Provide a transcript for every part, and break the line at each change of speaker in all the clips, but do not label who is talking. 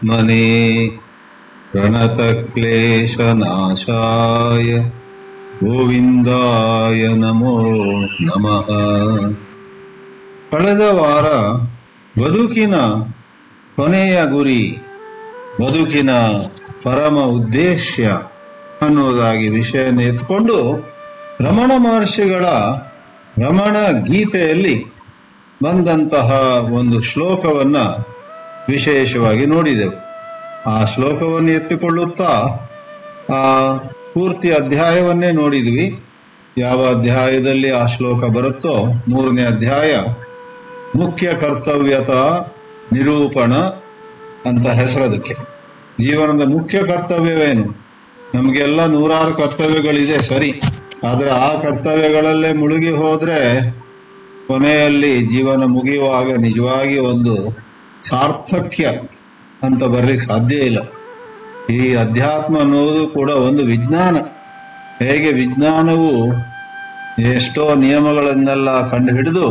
मने प्रणतक्लेशनाशाय ಗೋವಿಂದಾಯ ನಮೋ ನಮಃ ಕಳೆದ ವಾರ ಬದುಕಿನ ಕೊನೆಯ ಗುರಿ ಬದುಕಿನ ಪರಮ ಉದ್ದೇಶ ಅನ್ನುವುದಾಗಿ ವಿಷಯನ ಎತ್ಕೊಂಡು ರಮಣ ಮಹರ್ಷಿಗಳ ರಮಣ ಗೀತೆಯಲ್ಲಿ ಬಂದಂತಹ ಒಂದು ಶ್ಲೋಕವನ್ನ ವಿಶೇಷವಾಗಿ ನೋಡಿದೆವು ಆ ಶ್ಲೋಕವನ್ನು ಎತ್ತಿಕೊಳ್ಳುತ್ತಾ ಆ ಪೂರ್ತಿ ಅಧ್ಯಾಯವನ್ನೇ ನೋಡಿದ್ವಿ ಯಾವ ಅಧ್ಯಾಯದಲ್ಲಿ ಆ ಶ್ಲೋಕ ಬರುತ್ತೋ ಮೂರನೇ ಅಧ್ಯಾಯ ಮುಖ್ಯ ಕರ್ತವ್ಯತ ನಿರೂಪಣ ಅಂತ ಹೆಸರದಕ್ಕೆ ಜೀವನದ ಮುಖ್ಯ ಕರ್ತವ್ಯವೇನು ನಮಗೆಲ್ಲ ನೂರಾರು ಕರ್ತವ್ಯಗಳಿದೆ ಸರಿ ಆದರೆ ಆ ಕರ್ತವ್ಯಗಳಲ್ಲೇ ಮುಳುಗಿ ಹೋದ್ರೆ ಕೊನೆಯಲ್ಲಿ ಜೀವನ ಮುಗಿಯುವಾಗ ನಿಜವಾಗಿ ಒಂದು ಸಾರ್ಥಕ್ಯ ಅಂತ ಬರ್ಲಿಕ್ಕೆ ಸಾಧ್ಯ ಇಲ್ಲ ಈ ಅಧ್ಯಾತ್ಮ ಅನ್ನೋದು ಕೂಡ ಒಂದು ವಿಜ್ಞಾನ ಹೇಗೆ ವಿಜ್ಞಾನವು ಎಷ್ಟೋ ನಿಯಮಗಳನ್ನೆಲ್ಲ ಕಂಡು ಹಿಡಿದು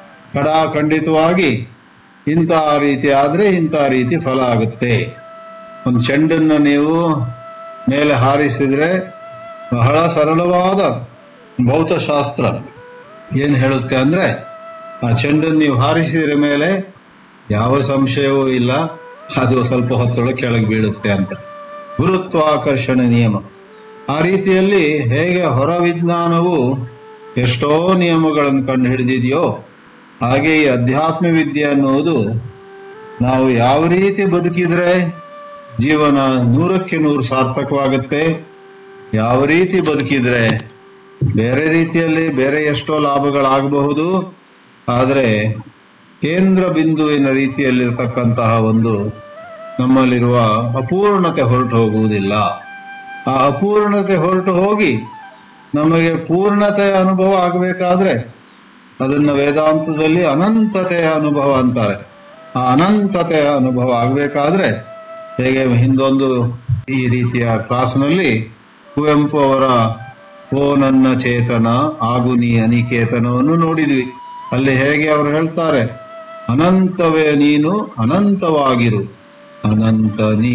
ಕಡಾಖಂಡಿತವಾಗಿ ಇಂಥ ರೀತಿ ಆದ್ರೆ ಇಂಥ ರೀತಿ ಫಲ ಆಗುತ್ತೆ ಒಂದು ಚೆಂಡನ್ನು ನೀವು ಮೇಲೆ ಹಾರಿಸಿದ್ರೆ ಬಹಳ ಸರಳವಾದ ಭೌತಶಾಸ್ತ್ರ ಏನು ಹೇಳುತ್ತೆ ಅಂದ್ರೆ ಆ ಚೆಂಡನ್ನು ನೀವು ಹಾರಿಸಿದ್ರ ಮೇಲೆ ಯಾವ ಸಂಶಯವೂ ಇಲ್ಲ ಅದು ಸ್ವಲ್ಪ ಹೊತ್ತೊಳಗೆ ಕೆಳಗೆ ಬೀಳುತ್ತೆ ಅಂತ ಗುರುತ್ವಾಕರ್ಷಣೆ ನಿಯಮ ಆ ರೀತಿಯಲ್ಲಿ ಹೇಗೆ ಹೊರ ವಿಜ್ಞಾನವು ಎಷ್ಟೋ ನಿಯಮಗಳನ್ನು ಕಂಡು ಹಿಡಿದಿದೆಯೋ ಹಾಗೆ ಈ ಅಧ್ಯಾತ್ಮ ವಿದ್ಯೆ ಅನ್ನುವುದು ನಾವು ಯಾವ ರೀತಿ ಬದುಕಿದ್ರೆ ಜೀವನ ನೂರಕ್ಕೆ ನೂರು ಸಾರ್ಥಕವಾಗುತ್ತೆ ಯಾವ ರೀತಿ ಬದುಕಿದ್ರೆ ಬೇರೆ ರೀತಿಯಲ್ಲಿ ಬೇರೆ ಎಷ್ಟೋ ಲಾಭಗಳಾಗಬಹುದು ಆದರೆ ಕೇಂದ್ರ ಬಿಂದುವಿನ ರೀತಿಯಲ್ಲಿರ್ತಕ್ಕಂತಹ ಒಂದು ನಮ್ಮಲ್ಲಿರುವ ಅಪೂರ್ಣತೆ ಹೊರಟು ಹೋಗುವುದಿಲ್ಲ ಆ ಅಪೂರ್ಣತೆ ಹೊರಟು ಹೋಗಿ ನಮಗೆ ಪೂರ್ಣತೆಯ ಅನುಭವ ಆಗಬೇಕಾದ್ರೆ ಅದನ್ನ ವೇದಾಂತದಲ್ಲಿ ಅನಂತತೆಯ ಅನುಭವ ಅಂತಾರೆ ಆ ಅನಂತತೆಯ ಅನುಭವ ಆಗಬೇಕಾದ್ರೆ ಹೇಗೆ ಹಿಂದೊಂದು ಈ ರೀತಿಯ ಕ್ಲಾಸ್ನಲ್ಲಿ ಕುವೆಂಪು ಅವರ ಓ ನನ್ನ ಚೇತನ ಆಗು ನೀ ಅನಿಕೇತನವನ್ನು ನೋಡಿದ್ವಿ ಅಲ್ಲಿ ಹೇಗೆ ಅವರು ಹೇಳ್ತಾರೆ ಅನಂತವೇ ನೀನು ಅನಂತವಾಗಿರು ಅನಂತ ನೀ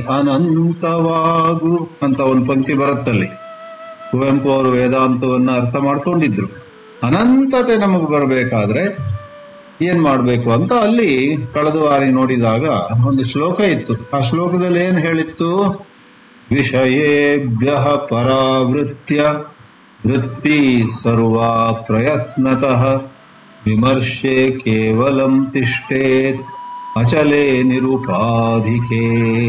ಅನಂತವಾಗು ಅಂತ ಒಂದು ಪಂಕ್ತಿ ಬರುತ್ತಲ್ಲಿ ಕುವೆಂಪು ಅವರು ವೇದಾಂತವನ್ನ ಅರ್ಥ ಮಾಡ್ಕೊಂಡಿದ್ರು ಅನಂತತೆ ನಮಗೆ ಬರಬೇಕಾದ್ರೆ ಏನ್ ಮಾಡ್ಬೇಕು ಅಂತ ಅಲ್ಲಿ ಕಳೆದ ವಾರಿ ನೋಡಿದಾಗ ಒಂದು ಶ್ಲೋಕ ಇತ್ತು ಆ ಶ್ಲೋಕದಲ್ಲಿ ಏನ್ ಹೇಳಿತ್ತು ವಿಷಯೇಭ್ಯ ಪರಾವೃತ್ಯ ವೃತ್ತಿ ಸರ್ವ ಪ್ರಯತ್ನತಃ ವಿಮರ್ಶೆ ಕೇವಲಂ ತಿಷ್ಟೇತ್ ಅಚಲೇ ನಿರುಪಾಧಿಕೆ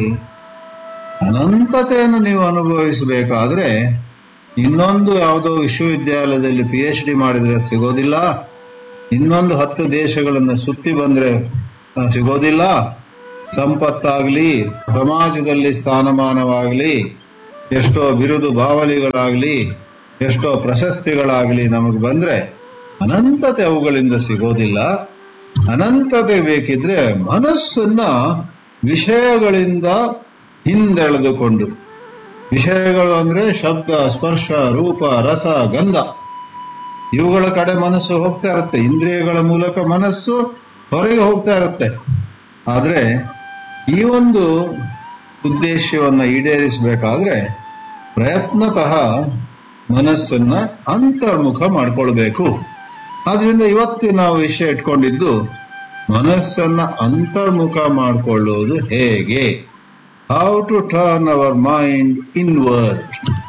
ಅನಂತತೆಯನ್ನು ನೀವು ಅನುಭವಿಸಬೇಕಾದ್ರೆ ಇನ್ನೊಂದು ಯಾವುದೋ ವಿಶ್ವವಿದ್ಯಾಲಯದಲ್ಲಿ ಪಿ ಎಚ್ ಡಿ ಮಾಡಿದ್ರೆ ಸಿಗೋದಿಲ್ಲ ಇನ್ನೊಂದು ಹತ್ತು ದೇಶಗಳನ್ನ ಸುತ್ತಿ ಬಂದ್ರೆ ಆ, ಸಿಗೋದಿಲ್ಲ ಸಂಪತ್ತಾಗ್ಲಿ ಸಮಾಜದಲ್ಲಿ ಸ್ಥಾನಮಾನವಾಗ್ಲಿ ಎಷ್ಟೋ ಬಿರುದು ಬಾವಲಿಗಳಾಗ್ಲಿ ಎಷ್ಟೋ ಪ್ರಶಸ್ತಿಗಳಾಗ್ಲಿ ನಮಗೆ ಬಂದ್ರೆ ಅನಂತತೆ ಅವುಗಳಿಂದ ಸಿಗೋದಿಲ್ಲ ಅನಂತತೆ ಬೇಕಿದ್ರೆ ಮನಸ್ಸನ್ನ ವಿಷಯಗಳಿಂದ ಹಿಂದೆಳೆದುಕೊಂಡು ವಿಷಯಗಳು ಅಂದ್ರೆ ಶಬ್ದ ಸ್ಪರ್ಶ ರೂಪ ರಸ ಗಂಧ ಇವುಗಳ ಕಡೆ ಮನಸ್ಸು ಹೋಗ್ತಾ ಇರುತ್ತೆ ಇಂದ್ರಿಯಗಳ ಮೂಲಕ ಮನಸ್ಸು ಹೊರಗೆ ಹೋಗ್ತಾ ಇರುತ್ತೆ ಆದ್ರೆ ಈ ಒಂದು ಉದ್ದೇಶವನ್ನ ಈಡೇರಿಸಬೇಕಾದ್ರೆ ಪ್ರಯತ್ನತಃ ಮನಸ್ಸನ್ನ ಅಂತರ್ಮುಖ ಮಾಡ್ಕೊಳ್ಬೇಕು ಆದ್ರಿಂದ ಇವತ್ತು ನಾವು ವಿಷಯ ಇಟ್ಕೊಂಡಿದ್ದು ಮನಸ್ಸನ್ನ ಅಂತರ್ಮುಖ ಮಾಡಿಕೊಳ್ಳುವುದು ಹೇಗೆ how to turn our mind inward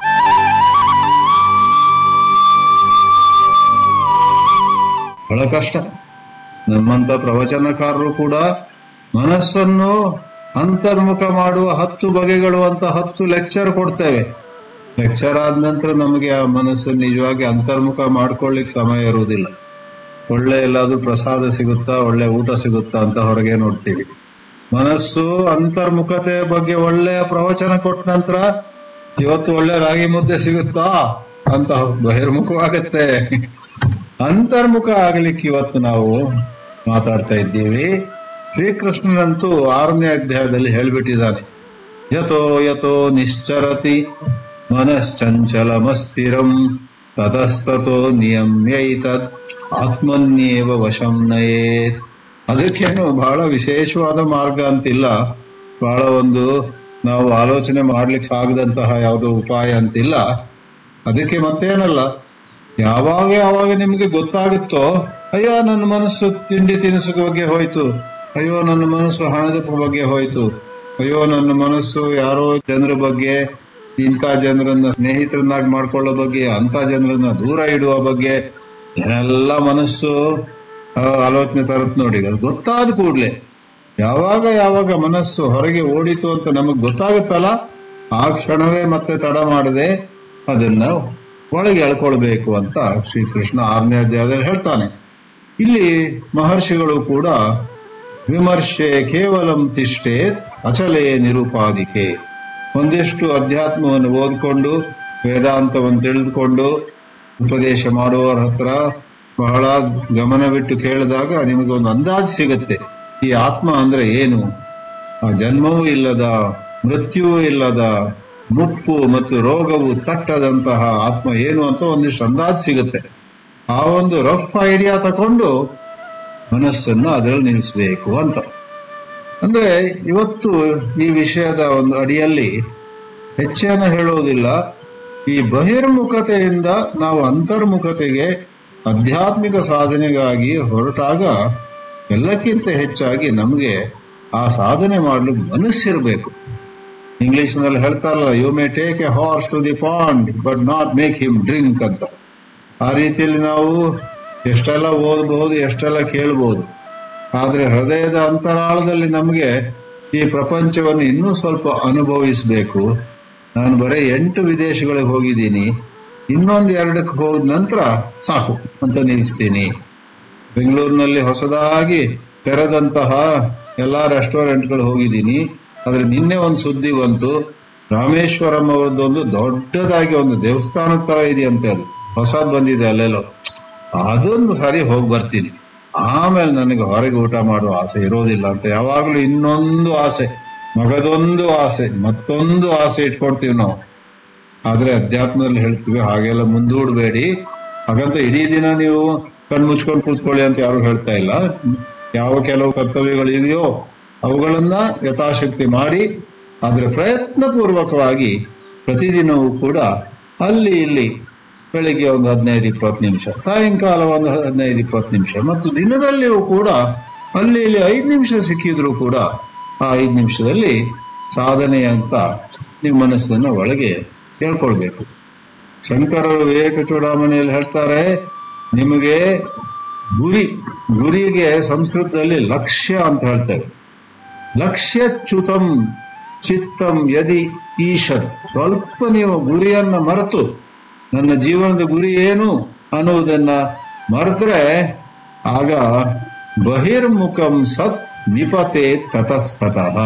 ಬಹಳ ಕಷ್ಟ ನಮ್ಮಂತ ಪ್ರವಚನಕಾರರು ಕೂಡ ಮನಸ್ಸನ್ನು ಅಂತರ್ಮುಖ ಮಾಡುವ ಹತ್ತು ಬಗೆಗಳು ಅಂತ ಹತ್ತು ಲೆಕ್ಚರ್ ಕೊಡ್ತೇವೆ ಲೆಕ್ಚರ್ ಆದ ನಂತರ ನಮಗೆ ಆ ಮನಸ್ಸು ನಿಜವಾಗಿ ಅಂತರ್ಮುಖ ಮಾಡ್ಕೊಳ್ಳಿಕ್ ಸಮಯ ಇರುವುದಿಲ್ಲ ಒಳ್ಳೆ ಎಲ್ಲಾದ್ರೂ ಪ್ರಸಾದ ಸಿಗುತ್ತಾ ಒಳ್ಳೆ ಊಟ ಸಿಗುತ್ತಾ ಅಂತ ಹೊರಗೆ ನೋಡ್ತೀವಿ ಮನಸ್ಸು ಅಂತರ್ಮುಖತೆ ಬಗ್ಗೆ ಒಳ್ಳೆಯ ಪ್ರವಚನ ಕೊಟ್ಟ ನಂತರ ಇವತ್ತು ಒಳ್ಳೆ ರಾಗಿ ಮುದ್ದೆ ಸಿಗುತ್ತಾ ಅಂತ ಬಹಿರ್ಮುಖವಾಗತ್ತೆ ಅಂತರ್ಮುಖ ಆಗ್ಲಿಕ್ಕೆ ಇವತ್ತು ನಾವು ಮಾತಾಡ್ತಾ ಇದ್ದೀವಿ ಶ್ರೀಕೃಷ್ಣನಂತೂ ಆರನೇ ಅಧ್ಯಾಯದಲ್ಲಿ ಹೇಳ್ಬಿಟ್ಟಿದ್ದಾನೆ ಯಥೋ ಯಥೋ ನಿಶ್ಚರತಿ ಮನಶ್ಚಂಚಲಮಸ್ಥಿರಂ ತತಸ್ತತೋ ನಿಯಮ್ಯೈತದ್ ಆತ್ಮನ್ಯೇವ ವಶಂ ನಯೇತ್ ಅದಕ್ಕೇನು ಬಹಳ ವಿಶೇಷವಾದ ಮಾರ್ಗ ಅಂತಿಲ್ಲ ಬಹಳ ಒಂದು ನಾವು ಆಲೋಚನೆ ಮಾಡ್ಲಿಕ್ಕೆ ಸಾಗದಂತಹ ಯಾವುದೋ ಉಪಾಯ ಅಂತಿಲ್ಲ ಅದಕ್ಕೆ ಮತ್ತೇನಲ್ಲ ಯಾವಾಗ ಯಾವಾಗ ನಿಮಗೆ ಗೊತ್ತಾಗುತ್ತೋ ಅಯ್ಯೋ ನನ್ನ ಮನಸ್ಸು ತಿಂಡಿ ತಿನಿಸು ಬಗ್ಗೆ ಹೋಯ್ತು ಅಯ್ಯೋ ನನ್ನ ಮನಸ್ಸು ಹಣದ ಬಗ್ಗೆ ಹೋಯ್ತು ಅಯ್ಯೋ ನನ್ನ ಮನಸ್ಸು ಯಾರೋ ಜನರ ಬಗ್ಗೆ ಇಂಥ ಜನರನ್ನ ಸ್ನೇಹಿತರನ್ನಾಗಿ ಮಾಡ್ಕೊಳ್ಳೋ ಬಗ್ಗೆ ಅಂತ ಜನರನ್ನ ದೂರ ಇಡುವ ಬಗ್ಗೆ ಏನೆಲ್ಲ ಮನಸ್ಸು ಆ, ಆಲೋಚನೆ ತರತ್ ನೋಡಿ ಅದು ಗೊತ್ತಾದ ಕೂಡ್ಲೆ ಯಾವಾಗ ಯಾವಾಗ ಮನಸ್ಸು ಹೊರಗೆ ಓಡಿತು ಅಂತ ನಮಗ್ ಗೊತ್ತಾಗುತ್ತಲ್ಲ ಆ ಕ್ಷಣವೇ ಮತ್ತೆ ತಡ ಮಾಡದೆ ಅದನ್ನ ಒಳಗೆ ಎಳ್ಕೊಳ್ಬೇಕು ಅಂತ ಶ್ರೀಕೃಷ್ಣ ಆರನೇ ಅಧ್ಯಾಯದಲ್ಲಿ ಹೇಳ್ತಾನೆ ಇಲ್ಲಿ ಮಹರ್ಷಿಗಳು ಕೂಡ ವಿಮರ್ಶೆ ಕೇವಲಂ ತಿಷ್ಟೇತ್ ಅಚಲೇ ನಿರುಪಾದಿಕೆ ಒಂದಿಷ್ಟು ಅಧ್ಯಾತ್ಮವನ್ನು ಓದ್ಕೊಂಡು ವೇದಾಂತವನ್ನು ತಿಳಿದುಕೊಂಡು ಉಪದೇಶ ಮಾಡುವವರ ಹತ್ರ ಬಹಳ ಗಮನವಿಟ್ಟು ಕೇಳಿದಾಗ ನಿಮಗೊಂದು ಅಂದಾಜು ಸಿಗುತ್ತೆ ಈ ಆತ್ಮ ಅಂದ್ರೆ ಏನು ಆ ಜನ್ಮವೂ ಇಲ್ಲದ ಮೃತ್ಯುವೂ ಇಲ್ಲದ ಮುಪ್ಪು ಮತ್ತು ರೋಗವು ತಟ್ಟದಂತಹ ಆತ್ಮ ಏನು ಅಂತ ಒಂದಿಷ್ಟು ಅಂದಾಜು ಸಿಗುತ್ತೆ ಆ ಒಂದು ರಫ್ ಐಡಿಯಾ ತಕೊಂಡು ಮನಸ್ಸನ್ನು ಅದರಲ್ಲಿ ನಿಲ್ಲಿಸಬೇಕು ಅಂತ ಅಂದ್ರೆ ಇವತ್ತು ಈ ವಿಷಯದ ಒಂದು ಅಡಿಯಲ್ಲಿ ಹೆಚ್ಚೇನು ಹೇಳುವುದಿಲ್ಲ ಈ ಬಹಿರ್ಮುಖತೆಯಿಂದ ನಾವು ಅಂತರ್ಮುಖತೆಗೆ ಆಧ್ಯಾತ್ಮಿಕ ಸಾಧನೆಗಾಗಿ ಹೊರಟಾಗ ಎಲ್ಲಕ್ಕಿಂತ ಹೆಚ್ಚಾಗಿ ನಮಗೆ ಆ ಸಾಧನೆ ಮಾಡಲು ಮನಸ್ಸಿರಬೇಕು ಇಂಗ್ಲಿಷ್ನಲ್ಲಿ ಹೇಳ್ತಾರಲ್ಲ you may take a horse to the pond but not make him drink ಅಂತ ಆ ರೀತಿಯಲ್ಲಿ ನಾವು ಎಷ್ಟೆಲ್ಲ ಓದಬಹುದು ಎಷ್ಟೆಲ್ಲ ಕೇಳಬಹುದು ಆದ್ರೆ ಹೃದಯದ ಅಂತರಾಳದಲ್ಲಿ ನಮಗೆ ಈ ಪ್ರಪಂಚವನ್ನು ಇನ್ನೂ ಸ್ವಲ್ಪ ಅನುಭವಿಸಬೇಕು ನಾನು ಬರೀ ಎಂಟು ವಿದೇಶಗಳಿಗೆ ಹೋಗಿದ್ದೀನಿ ಇನ್ನೊಂದು ಎರಡಕ್ಕೆ ಹೋದ ನಂತರ ಸಾಕು ಅಂತ ನಿಲ್ಲಿಸ್ತೀನಿ ಬೆಂಗಳೂರಿನಲ್ಲಿ ಹೊಸದಾಗಿ ತೆರೆದಂತಹ ಎಲ್ಲಾ ರೆಸ್ಟೋರೆಂಟ್ಗಳು ಹೋಗಿದ್ದೀನಿ ಆದ್ರೆ ನಿನ್ನೆ ಒಂದು ಸುದ್ದಿ ಬಂತು ರಾಮೇಶ್ವರಂ ಅವರದ್ದೊಂದು ದೊಡ್ಡದಾಗಿ ಒಂದು ದೇವಸ್ಥಾನದ ತರ ಇದೆಯಂತೆ ಅದು ಹೊಸದ್ ಬಂದಿದೆ ಅಲ್ಲೆಲ್ಲೋ ಅದೊಂದು ಸಾರಿ ಹೋಗಿ ಬರ್ತೀನಿ ಆಮೇಲೆ ನನಗೆ ಹೊರಗೆ ಊಟ ಮಾಡುವ ಆಸೆ ಇರೋದಿಲ್ಲ ಅಂತ ಯಾವಾಗ್ಲೂ ಇನ್ನೊಂದು ಆಸೆ ಮಗದೊಂದು ಆಸೆ ಮತ್ತೊಂದು ಆಸೆ ಇಟ್ಕೊಡ್ತೀವಿ ನಾವು ಆದ್ರೆ ಅಧ್ಯಾತ್ಮದಲ್ಲಿ ಹೇಳ್ತೀವಿ ಹಾಗೆಲ್ಲ ಮುಂದೂಡಬೇಡಿ ಹಾಗಂತ ಇಡೀ ದಿನ ನೀವು ಕಣ್ಣು ಮುಚ್ಕೊಂಡು ಕೂತ್ಕೊಳ್ಳಿ ಅಂತ ಯಾರು ಹೇಳ್ತಾ ಇಲ್ಲ ಯಾವ ಕೆಲವು ಕರ್ತವ್ಯಗಳು ಇದೆಯೋ ಅವುಗಳನ್ನ ಯಥಾಶಕ್ತಿ ಮಾಡಿ ಆದ್ರೆ ಪ್ರಯತ್ನ ಪೂರ್ವಕವಾಗಿ ಪ್ರತಿದಿನವೂ ಕೂಡ ಅಲ್ಲಿ ಇಲ್ಲಿ ಬೆಳಿಗ್ಗೆ ಒಂದು ಹದಿನೈದು ಇಪ್ಪತ್ತು ನಿಮಿಷ ಸಾಯಂಕಾಲ ಒಂದು ಹದಿನೈದು ಇಪ್ಪತ್ತು ನಿಮಿಷ ಮತ್ತು ದಿನದಲ್ಲಿಯೂ ಕೂಡ ಅಲ್ಲಿ ಇಲ್ಲಿ ಐದು ನಿಮಿಷ ಸಿಕ್ಕಿದ್ರು ಕೂಡ ಆ ಐದು ನಿಮಿಷದಲ್ಲಿ ಸಾಧನೆ ಅಂತ ನಿಮ್ಮ ಮನಸ್ಸನ್ನು ಒಳಗೆ ಹೇಳ್ಕೊಳ್ಬೇಕು ಶಂಕರರು ವಿವೇಕ ಚೂಡಾಮಣಿಯಲ್ಲಿ ಹೇಳ್ತಾರೆ ನಿಮಗೆ ಗುರಿ ಗುರಿಗೆ ಸಂಸ್ಕೃತದಲ್ಲಿ ಲಕ್ಷ್ಯ ಅಂತ ಹೇಳ್ತಾರೆ ಲಕ್ಷ್ಯಚ್ಯುತಂ ಚಿತ್ತಂ ಯದಿ ಈಶತ್ ಸ್ವಲ್ಪ ನೀವು ಗುರಿಯನ್ನ ಮರೆತು ನನ್ನ ಜೀವನದ ಗುರಿ ಏನು ಅನ್ನುವುದನ್ನ ಮರೆತ್ರೆ ಆಗ ಬಹಿರ್ಮುಖಂ ಸತ್ ನಿಪತೆ ತತಸ್ತತಃ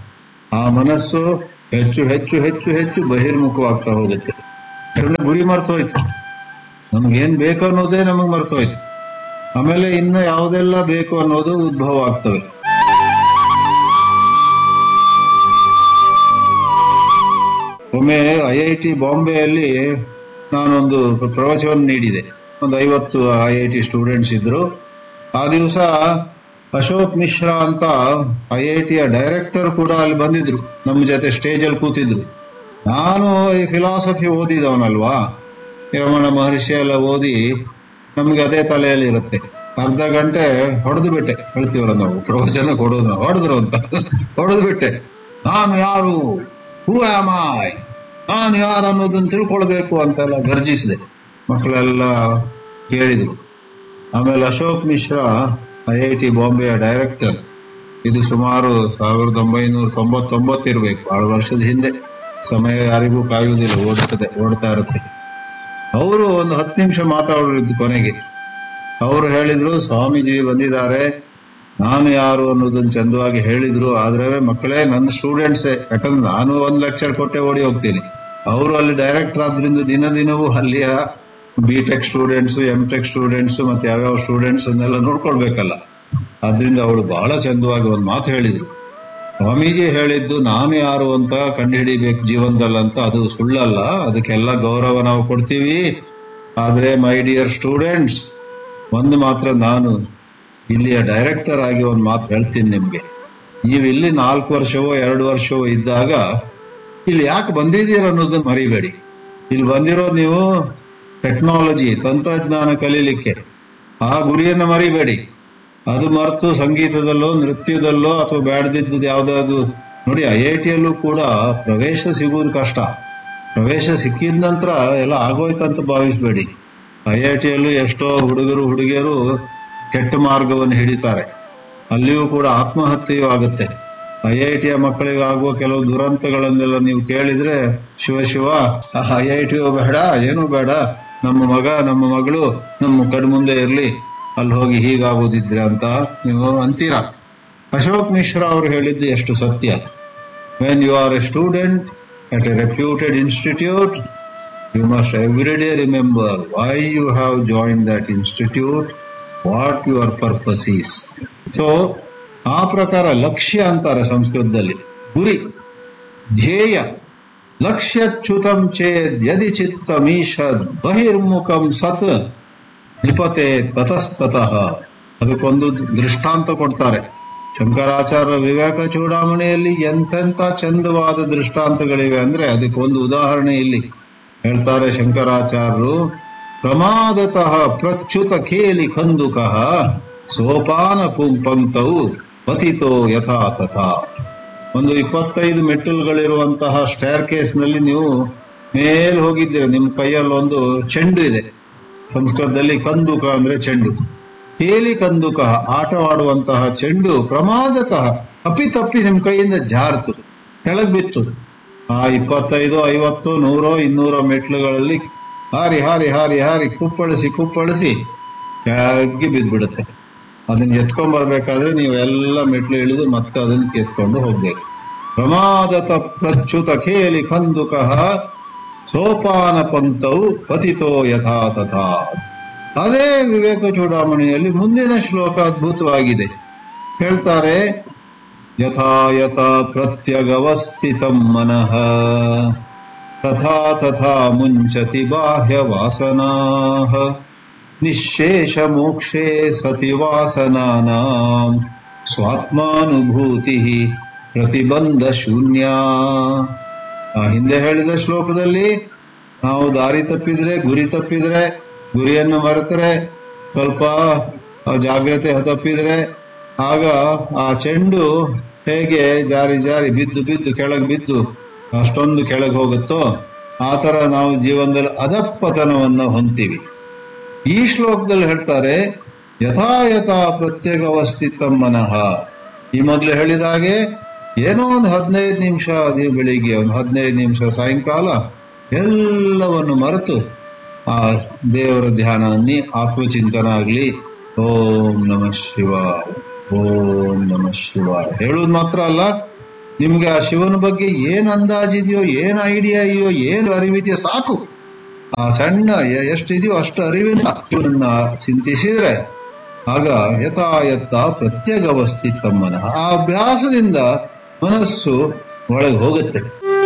ಆ ಮನಸ್ಸು ಹೆಚ್ಚು ಹೆಚ್ಚು ಹೆಚ್ಚು ಹೆಚ್ಚು ಬಹಿರ್ಮುಖವಾಗ್ತಾ ಹೋಗುತ್ತೆ ಯಾಕಂದ್ರೆ ಗುರಿ ಮರ್ತೋಯ್ತು ನಮ್ಗೇನ್ ಬೇಕು ಅನ್ನೋದೇ ನಮಗ್ ಮರ್ತೋಯ್ತು ಆಮೇಲೆ ಇನ್ನು ಯಾವುದೆಲ್ಲ ಬೇಕು ಅನ್ನೋದು ಉದ್ಭವ ಆಗ್ತವೆ ಒಮ್ಮೆ ಐ ಐ ಟಿ ಬಾಂಬೆಯಲ್ಲಿ ನಾನೊಂದು ಪ್ರವಚನ ನೀಡಿದೆ ಒಂದು ಐವತ್ತು ಐ ಐ ಟಿ ಸ್ಟೂಡೆಂಟ್ಸ್ ಇದ್ರು ಆ ದಿವಸ ಅಶೋಕ್ ಮಿಶ್ರಾ ಅಂತ ಐ ಐ ಟಿಯ ಡೈರೆಕ್ಟರ್ ಕೂಡ ಅಲ್ಲಿ ಬಂದಿದ್ರು ನಮ್ಮ ಜೊತೆ ಸ್ಟೇಜ್ ಅಲ್ಲಿ ಕೂತಿದ್ರು ನಾನು ಈ ಫಿಲಾಸಫಿ ಓದಿದವನಲ್ವಾ ರಮಣ ಮಹರ್ಷಿ ಎಲ್ಲ ಓದಿ ನಮ್ಗೆ ಅದೇ ತಲೆಯಲ್ಲಿ ಇರುತ್ತೆ ಅರ್ಧ ಗಂಟೆ ಹೊಡೆದು ಬಿಟ್ಟೆ ಹೇಳ್ತೀವಲ್ಲ ನಾವು ಪ್ರವಚನ ಕೊಡೋದು ನಾವು ಹೊಡೆದ್ರು ಅಂತ ಹೊಡೆದು ಬಿಟ್ಟೆ ನಾನು ಯಾರು ಹೂ ಆಮ್ ಐ ನಾನು ಯಾರು ಅನ್ನೋದನ್ನ ತಿಳ್ಕೊಳ್ಬೇಕು ಅಂತೆಲ್ಲ ಗರ್ಜಿಸಿದೆ ಮಕ್ಕಳೆಲ್ಲ ಕೇಳಿದ್ರು ಆಮೇಲೆ Ashok Mishra I I T ಬಾಂಬೆಯ ಡೈರೆಕ್ಟರ್ ಇದು ಸುಮಾರು ಸಾವಿರದ ಒಂಬೈನೂರ ತೊಂಬತ್ತೊಂಬತ್ತು ಇರಬೇಕು ಆರು ವರ್ಷದ ಹಿಂದೆ ಸಮಯ ಯಾರಿಗೂ ಕಾಯುವುದಿಲ್ಲ ಓಡುತ್ತದೆ ಓಡ್ತಾ ಇರುತ್ತೆ ಅವರು ಒಂದು ಹತ್ತು ನಿಮಿಷ ಮಾತಾಡೋರಿದ್ದು ಕೊನೆಗೆ ಅವರು ಹೇಳಿದ್ರು ಸ್ವಾಮೀಜಿ ಬಂದಿದ್ದಾರೆ ನಾನು ಯಾರು ಅನ್ನೋದನ್ನ ಚಂದವಾಗಿ ಹೇಳಿದ್ರು ಆದ್ರೆ ಮಕ್ಕಳೇ ನನ್ನ ಸ್ಟೂಡೆಂಟ್ಸೇ ಯಾಕಂದ್ರೆ ನಾನು ಒಂದು ಲೆಕ್ಚರ್ ಕೊಟ್ಟೆ ಓಡಿ ಹೋಗ್ತೀನಿ ಅವರು ಅಲ್ಲಿ ಡೈರೆಕ್ಟರ್ ಆದ್ರಿಂದ ದಿನ ದಿನವೂ ಅಲ್ಲಿಯ B tech students M tech students ಮತ್ತೆ ಯಾವ್ಯಾವ ಸ್ಟೂಡೆಂಟ್ಸ್ ಅನ್ನೆಲ್ಲ ನೋಡ್ಕೊಳ್ಬೇಕಲ್ಲ ಆದ್ರಿಂದ ಅವಳು ಬಹಳ ಚಂದವಾಗಿ ಒಂದು ಮಾತು ಹೇಳಿದ್ರು ಸ್ವಾಮೀಜಿ ಹೇಳಿದ್ದು ನಾನು ಯಾರು ಅಂತ ಕಂಡುಹಿಡಿಬೇಕು ಜೀವನದಲ್ಲಂತ ಅದು ಸುಳ್ಳಲ್ಲ ಅದಕ್ಕೆಲ್ಲ ಗೌರವ ನಾವು ಕೊಡ್ತೀವಿ ಆದ್ರೆ ಮೈ ಡಿಯರ್ ಸ್ಟೂಡೆಂಟ್ಸ್ ಒಂದು ಮಾತ್ರ ನಾನು ಇಲ್ಲಿಯ ಡೈರೆಕ್ಟರ್ ಆಗಿ ಒಂದು ಮಾತು ಹೇಳ್ತೀನಿ ನಿಮ್ಗೆ ನೀವು ಇಲ್ಲಿ ನಾಲ್ಕು ವರ್ಷವೋ ಎರಡು ವರ್ಷವೋ ಇದ್ದಾಗ ಇಲ್ಲಿ ಯಾಕೆ ಬಂದಿದ್ದೀರ ಅನ್ನೋದನ್ನ ಮರಿಬೇಡಿ ಇಲ್ಲಿ ಬಂದಿರೋದು ನೀವು ಟೆಕ್ನಾಲಜಿ ತಂತ್ರಜ್ಞಾನ ಕಲೀಲಿಕ್ಕೆ ಆ ಗುರಿಯನ್ನು ಮರಿಬೇಡಿ ಅದು ಮರೆತು ಸಂಗೀತದಲ್ಲೋ ನೃತ್ಯದಲ್ಲೋ ಅಥವಾ ಬೇಡದಿದ್ದದ್ದು ಯಾವ್ದಾದ್ರು ನೋಡಿ ಐ ಐ ಟಿಯಲ್ಲೂ ಕೂಡ ಪ್ರವೇಶ ಸಿಗುವುದು ಕಷ್ಟ ಪ್ರವೇಶ ಸಿಕ್ಕಿದ ನಂತರ ಎಲ್ಲ ಆಗೋಯ್ತಂತ ಭಾವಿಸ್ಬೇಡಿ ಐ ಐ ಟಿಯಲ್ಲೂ ಎಷ್ಟೋ ಹುಡುಗರು ಹುಡುಗಿಯರು ಕೆಟ್ಟ ಮಾರ್ಗವನ್ನು ಹಿಡಿತಾರೆ ಅಲ್ಲಿಯೂ ಕೂಡ ಆತ್ಮಹತ್ಯೆಯೂ ಆಗುತ್ತೆ ಐ ಐ ಟಿಯ ಮಕ್ಕಳಿಗೆ ಆಗುವ ಕೆಲವು ದುರಂತಗಳನ್ನೆಲ್ಲ ನೀವು ಕೇಳಿದ್ರೆ Shiva Shiva I I T ಬೇಡ ಏನೂ ಬೇಡ ನಮ್ಮ ಮಗ ನಮ್ಮ ಮಗಳು ನಮ್ಮ ಕಣ್ಮುಂದೆ ಇರಲಿ ಅಲ್ಲಿ ಹೋಗಿ ಹೀಗಾಗೋದಿದ್ರೆ ಅಂತ ನೀವು ಅಂತೀರಾ ಅಶೋಕ್ ಮಿಶ್ರಾ ಅವರು ಹೇಳಿದ್ದು ಎಷ್ಟು ಸತ್ಯ when you are a student at a reputed institute you must every day remember why you have join that institute what your purpose is so ಆ ಪ್ರಕಾರ ಲಕ್ಷ್ಯ ಅಂತಾರೆ ಸಂಸ್ಕೃತದಲ್ಲಿ ಗುರಿ ಧ್ಯೇಯ ಲಕ್ಷ್ಯಚ್ಯುತಂ ಚೇದ್ ಯದಿ ಚಿತ್ತಮೀಶದ್ ಬಹಿರ್ಮುಖಂ ಸತ್ ನಿಪತೆ ತತಸ್ತತಃ ಅದಕ್ಕೊಂದು ದೃಷ್ಟಾಂತ ಕೊಡ್ತಾರೆ ಶಂಕರಾಚಾರ್ಯ ವಿವೇಕ ಚೂಡಾಮಣಿಯಲ್ಲಿ ಎಂತೆಂತ ಚಂದವಾದ ದೃಷ್ಟಾಂತಗಳಿವೆ ಅಂದ್ರೆ ಅದಕ್ಕೊಂದು ಉದಾಹರಣೆ ಇಲ್ಲಿ ಹೇಳ್ತಾರೆ ಶಂಕರಾಚಾರ್ಯರು ಪ್ರಮಾದತಃ ಪ್ರಚ್ಯುತ ಖೇಲಿ ಕಂದುಕಃ ಸೋಪಾನ ಪಂಕ್ತವು ಪತಿತೋ ಯಥಾ ತಥಾ ಒಂದು ಇಪ್ಪತ್ತೈದು ಮೆಟ್ಟಲುಗಳಿರುವಂತಹ ಸ್ಟೇರ್ ಕೇಸ್ನಲ್ಲಿ ನೀವು ಮೇಲ್ ಹೋಗಿದ್ದೀರ ನಿಮ್ಮ ಕೈಯಲ್ಲಿ ಒಂದು ಚೆಂಡು ಇದೆ ಸಂಸ್ಕೃತದಲ್ಲಿ ಕಂದುಕ ಅಂದ್ರೆ ಚೆಂಡು ಕೇಲಿ ಕಂದುಕ ಆಟವಾಡುವಂತಹ ಚೆಂಡು ಪ್ರಮಾದತಃ ಅಪ್ಪಿತಪ್ಪಿ ನಿಮ್ಮ ಕೈಯಿಂದ ಜಾರ್ತು ಕೆಳಗ್ ಬಿತ್ತು ಆ ಇಪ್ಪತ್ತೈದು ಐವತ್ತು ನೂರೋ ಇನ್ನೂರೋ ಮೆಟ್ಲುಗಳಲ್ಲಿ ಹಾರಿ ಹಾರಿ ಹಾರಿ ಹಾರಿ ಕುಪ್ಪಳಿಸಿ ಕುಪ್ಪಳಿಸಿ ಕೆಳಗೆ ಬಿದ್ದ್ಬಿಡುತ್ತೆ ಅದನ್ನ ಎತ್ಕೊಂಡ್ ಬರ್ಬೇಕಾದ್ರೆ ನೀವು ಎಲ್ಲ ಮೆಟ್ಲು ಇಳಿದು ಮತ್ತೆ ಅದನ್ನ ಎತ್ಕೊಂಡು ಹೋಗ್ಬೇಕು ಪ್ರಮಾದತ ಪ್ರಚ್ಯುತ ಖೇಲಿ ಕಂದುಕಃ ಸೋಪಾನ ಪಂಕ್ತವು ಪತಿತೋ ಯಥಾ ತಥಾ ಅದೇ ವಿವೇಕ ಚೂಡಾಮಣಿಯಲ್ಲಿ ಮುಂದಿನ ಶ್ಲೋಕ ಅದ್ಭುತವಾಗಿದೆ ಹೇಳ್ತಾರೆ ಯಥಾ ಯಥಾ ಪ್ರತ್ಯಗವಸ್ಥಿತಂ ಮನಃ ತಥಾ ತಥಾ ಮುಂಚತಿ ಬಾಹ್ಯ ವಾಸನಾಃ ನಿಶೇಷ ಮೋಕ್ಷೇ ಸತಿ ವಾಸನಾನಾಂ ಸ್ವಾತ್ಮಾನುಭೂತಿ ಪ್ರತಿಬಂಧ ಶೂನ್ಯ ಆ ಹಿಂದೆ ಹೇಳಿದ ಶ್ಲೋಕದಲ್ಲಿ ನಾವು ದಾರಿ ತಪ್ಪಿದ್ರೆ ಗುರಿ ತಪ್ಪಿದ್ರೆ ಗುರಿಯನ್ನು ಮರೆತರೆ ಸ್ವಲ್ಪ ಆ ಜಾಗ್ರತೆ ತಪ್ಪಿದ್ರೆ ಆಗ ಆ ಚೆಂಡು ಹೇಗೆ ಜಾರಿ ಜಾರಿ ಬಿದ್ದು ಬಿದ್ದು ಕೆಳಗೆ ಬಿದ್ದು ಅಷ್ಟೊಂದು ಕೆಳಗೆ ಹೋಗುತ್ತೋ ಆ ತರ ನಾವು ಜೀವನದಲ್ಲಿ ಅಧಪತನವನ್ನು ಹೊಂತೀವಿ ಈ ಶ್ಲೋಕದಲ್ಲಿ ಹೇಳ್ತಾರೆ ಯಥಾ ಯಥಾ ಪ್ರತ್ಯೇಕ ಅವಸ್ಥಿತ ಮನಃ ಈ ಮೊದಲು ಹೇಳಿದ ಹಾಗೆ ಏನೋ ಒಂದು ಹದಿನೈದು ನಿಮಿಷ ನೀವು ಬೆಳಿಗ್ಗೆ ಒಂದು ಹದಿನೈದು ನಿಮಿಷ ಸಾಯಂಕಾಲ ಎಲ್ಲವನ್ನು ಮರೆತು ಆ ದೇವರ ಧ್ಯಾನ ಅನ್ನಿ ಆತ್ಮಚಿಂತನ ಆಗಲಿ ಓಂ ನಮ ಶಿವಾಯ ಓಂ ನಮ ಶಿವಾಯ ಹೇಳುವುದು ಮಾತ್ರ ಅಲ್ಲ ನಿಮ್ಗೆ ಆ ಶಿವನ ಬಗ್ಗೆ ಏನ್ ಅಂದಾಜಿದೆಯೋ ಏನ್ ಐಡಿಯಾ ಇದೆಯೋ ಏನು ಅರಿವಿದೆಯೋ ಸಾಕು ಆ ಸಣ್ಣ ಎ- ಎಷ್ಟಿದೆಯೋ ಅಷ್ಟು ಅರಿವಿನ ಶಿವನನ್ನ ಚಿಂತಿಸಿದ್ರೆ ಆಗ ಯಥಾಯತ್ತ ಪ್ರತ್ಯೇಕವಸ್ಥಿತ ಮನಃ ಆ ಅಭ್ಯಾಸದಿಂದ ಮನಸ್ಸು ಒಳಗೆ ಹೋಗುತ್ತೆ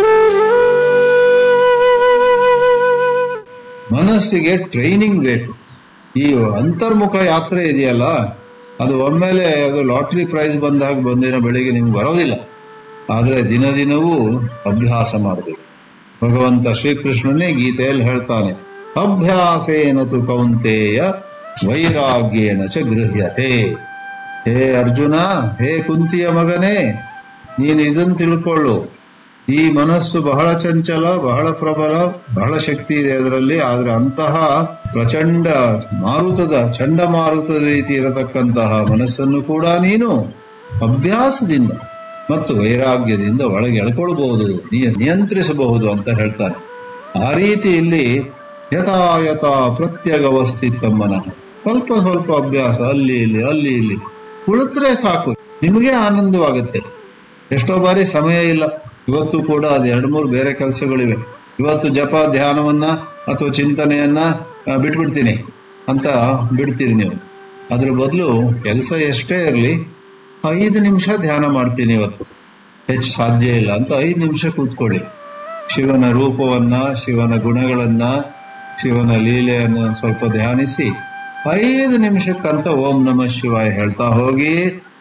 ಮನಸ್ಸಿಗೆ ಟ್ರೈನಿಂಗ್ ಬೇಕು ಈ ಅಂತರ್ಮುಖ ಯಾತ್ರೆ ಇದೆಯಲ್ಲ ಅದು ಒಮ್ಮೆಲೆ ಅದು ಲಾಟ್ರಿ ಪ್ರೈಸ್ ಬಂದಾಗ ಬಂದಿನ ಬೆಳಿಗ್ಗೆ ನಿಮ್ಗೆ ಬರೋದಿಲ್ಲ ಆದ್ರೆ ದಿನ ದಿನವೂ ಅಭ್ಯಾಸ ಮಾಡಬೇಕು ಭಗವಂತ ಶ್ರೀಕೃಷ್ಣನೇ ಗೀತೆಯಲ್ಲಿ ಹೇಳ್ತಾನೆ ಅಭ್ಯಾಸೇನ ತು ಕೌಂತೆಯ ವೈರಾಗ್ಯೇನ ಚ ಗೃಹ್ಯತೆ ಹೇ ಅರ್ಜುನ ಹೇ ಕುಂತಿಯ ಮಗನೇ ನೀನು ಇದನ್ನು ತಿಳ್ಕೊಳ್ಳು ಈ ಮನಸ್ಸು ಬಹಳ ಚಂಚಲ ಬಹಳ ಪ್ರಬಲ ಬಹಳ ಶಕ್ತಿ ಇದೆ ಅದರಲ್ಲಿ ಆದ್ರೆ ಅಂತಹ ಪ್ರಚಂಡ ಮಾರುತದ ಚಂಡಮಾರುತದ ರೀತಿ ಇರತಕ್ಕಂತಹ ಮನಸ್ಸನ್ನು ಕೂಡ ನೀನು ಅಭ್ಯಾಸದಿಂದ ಮತ್ತು ವೈರಾಗ್ಯದಿಂದ ಒಳಗೆ ಎಳ್ಕೊಳ್ಬಹುದು ನೀ- ನಿಯಂತ್ರಿಸಬಹುದು ಅಂತ ಹೇಳ್ತಾನೆ ಆ ರೀತಿ ಇಲ್ಲಿ ಯಥಾ ಯಥಾ ಪ್ರತ್ಯಗವಸ್ಥಿತ ಮನಃ ಸ್ವಲ್ಪ ಸ್ವಲ್ಪ ಅಭ್ಯಾಸ ಅಲ್ಲಿ ಇಲ್ಲಿ ಅಲ್ಲಿ ಇಲ್ಲಿ ಕುಳಿತರೆ ಸಾಕು ನಿಮಗೆ ಆನಂದವಾಗುತ್ತೆ ಎಷ್ಟೋ ಬಾರಿ ಸಮಯ ಇಲ್ಲ ಇವತ್ತು ಕೂಡ ಅದು ಎರಡು ಮೂರು ಬೇರೆ ಕೆಲಸಗಳಿವೆ ಇವತ್ತು ಜಪ ಧ್ಯಾನವನ್ನ ಅಥವಾ ಚಿಂತನೆಯನ್ನ ಆ, ಬಿಟ್ಬಿಡ್ತೀನಿ ಅಂತ ಬಿಡ್ತೀರಿ ನೀವು ಅದ್ರ ಬದಲು ಕೆಲಸ ಎಷ್ಟೇ ಇರಲಿ ಐದು ನಿಮಿಷ ಧ್ಯಾನ ಮಾಡ್ತೀನಿ ಇವತ್ತು ಹೆಚ್ಚು ಸಾಧ್ಯ ಇಲ್ಲ ಅಂತ ಐದು ನಿಮಿಷ ಕೂತ್ಕೊಳ್ಳಿ ಶಿವನ ರೂಪವನ್ನ ಶಿವನ ಗುಣಗಳನ್ನ ಶಿವನ ಲೀಲೆಯನ್ನು ಸ್ವಲ್ಪ ಧ್ಯಾನಿಸಿ ಐದು ನಿಮಿಷಕ್ಕಂತ ಓಂ ನಮ ಶಿವಾಯ ಹೇಳ್ತಾ ಹೋಗಿ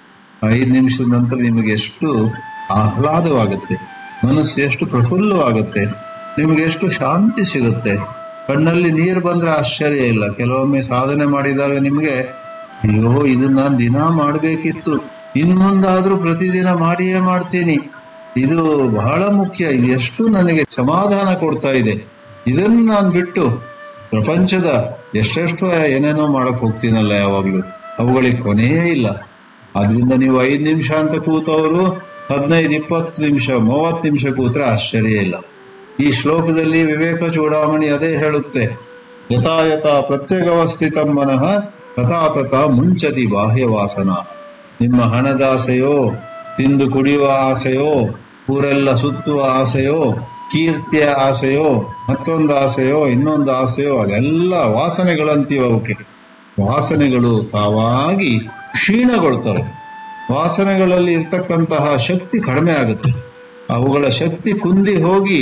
ಐದು ನಿಮಿಷದ ನಂತರ ನಿಮಗೆ ಎಷ್ಟು ಆಹ್ಲಾದವಾಗುತ್ತೆ ಮನಸ್ಸು ಎಷ್ಟು ಪ್ರಫುಲ್ಲವಾಗುತ್ತೆ ನಿಮಗೆ ಎಷ್ಟು ಶಾಂತಿ ಸಿಗುತ್ತೆ ಕಣ್ಣಲ್ಲಿ ನೀರು ಬಂದ್ರೆ ಆಶ್ಚರ್ಯ ಇಲ್ಲ ಕೆಲವೊಮ್ಮೆ ಸಾಧನೆ ಮಾಡಿದಾಗ ನಿಮಗೆ ಅಯ್ಯೋ ಇದು ನಾನು ದಿನ ಮಾಡಬೇಕಿತ್ತು ಇನ್ ಮುಂದಾದ್ರೂ ಪ್ರತಿದಿನ ಮಾಡಿಯೇ ಮಾಡ್ತೀನಿ ಇದು ಬಹಳ ಮುಖ್ಯ ಇದು ಎಷ್ಟು ನನಗೆ ಸಮಾಧಾನ ಕೊಡ್ತಾ ಇದೆ ಇದನ್ನು ನಾನು ಬಿಟ್ಟು ಪ್ರಪಂಚದ ಎಷ್ಟೆಷ್ಟು ಏನೇನೋ ಮಾಡಕ್ ಹೋಗ್ತೀನಲ್ಲ ಯಾವಾಗ್ಲೂ ಅವುಗಳಿಗೆ ಕೊನೆಯೇ ಇಲ್ಲ ಆದ್ರಿಂದ ನೀವು ಐದು ನಿಮಿಷ ಅಂತ ಕೂತವರು ಹದಿನೈದು ಇಪ್ಪತ್ತು ನಿಮಿಷ ಮೂವತ್ತು ನಿಮಿಷ ಕೂತ್ರೆ ಆಶ್ಚರ್ಯ ಇಲ್ಲ ಈ ಶ್ಲೋಕದಲ್ಲಿ ವಿವೇಕ ಚೂಡಾಮಣಿ ಅದೇ ಹೇಳುತ್ತೆ ಯಥಾ ಯಥಾ ಪ್ರತ್ಯೇಕವಸ್ಥಿತ ಮನಃ ತಥಾ ತಥಾ ಮುಂಚತಿ ಬಾಹ್ಯವಾಸನ ನಿಮ್ಮ ಹಣದಾಸೆಯೋ ತಿಂದು ಕುಡಿಯುವ ಆಸೆಯೋ ಊರೆಲ್ಲ ಸುತ್ತುವ ಆಸೆಯೋ ಕೀರ್ತಿಯ ಆಸೆಯೋ ಮತ್ತೊಂದು ಆಸೆಯೋ ಇನ್ನೊಂದು ಆಸೆಯೋ ಅದೆಲ್ಲ ವಾಸನೆಗಳಂತೀವ ಅವಕ್ಕೆ ವಾಸನೆಗಳು ತಾವಾಗಿ ಕ್ಷೀಣಗೊಳ್ತವೆ ವಾಸನೆಗಳಲ್ಲಿ ಇರ್ತಕ್ಕಂತಹ ಶಕ್ತಿ ಕಡಿಮೆ ಆಗುತ್ತೆ ಅವುಗಳ ಶಕ್ತಿ ಕುಂದಿ ಹೋಗಿ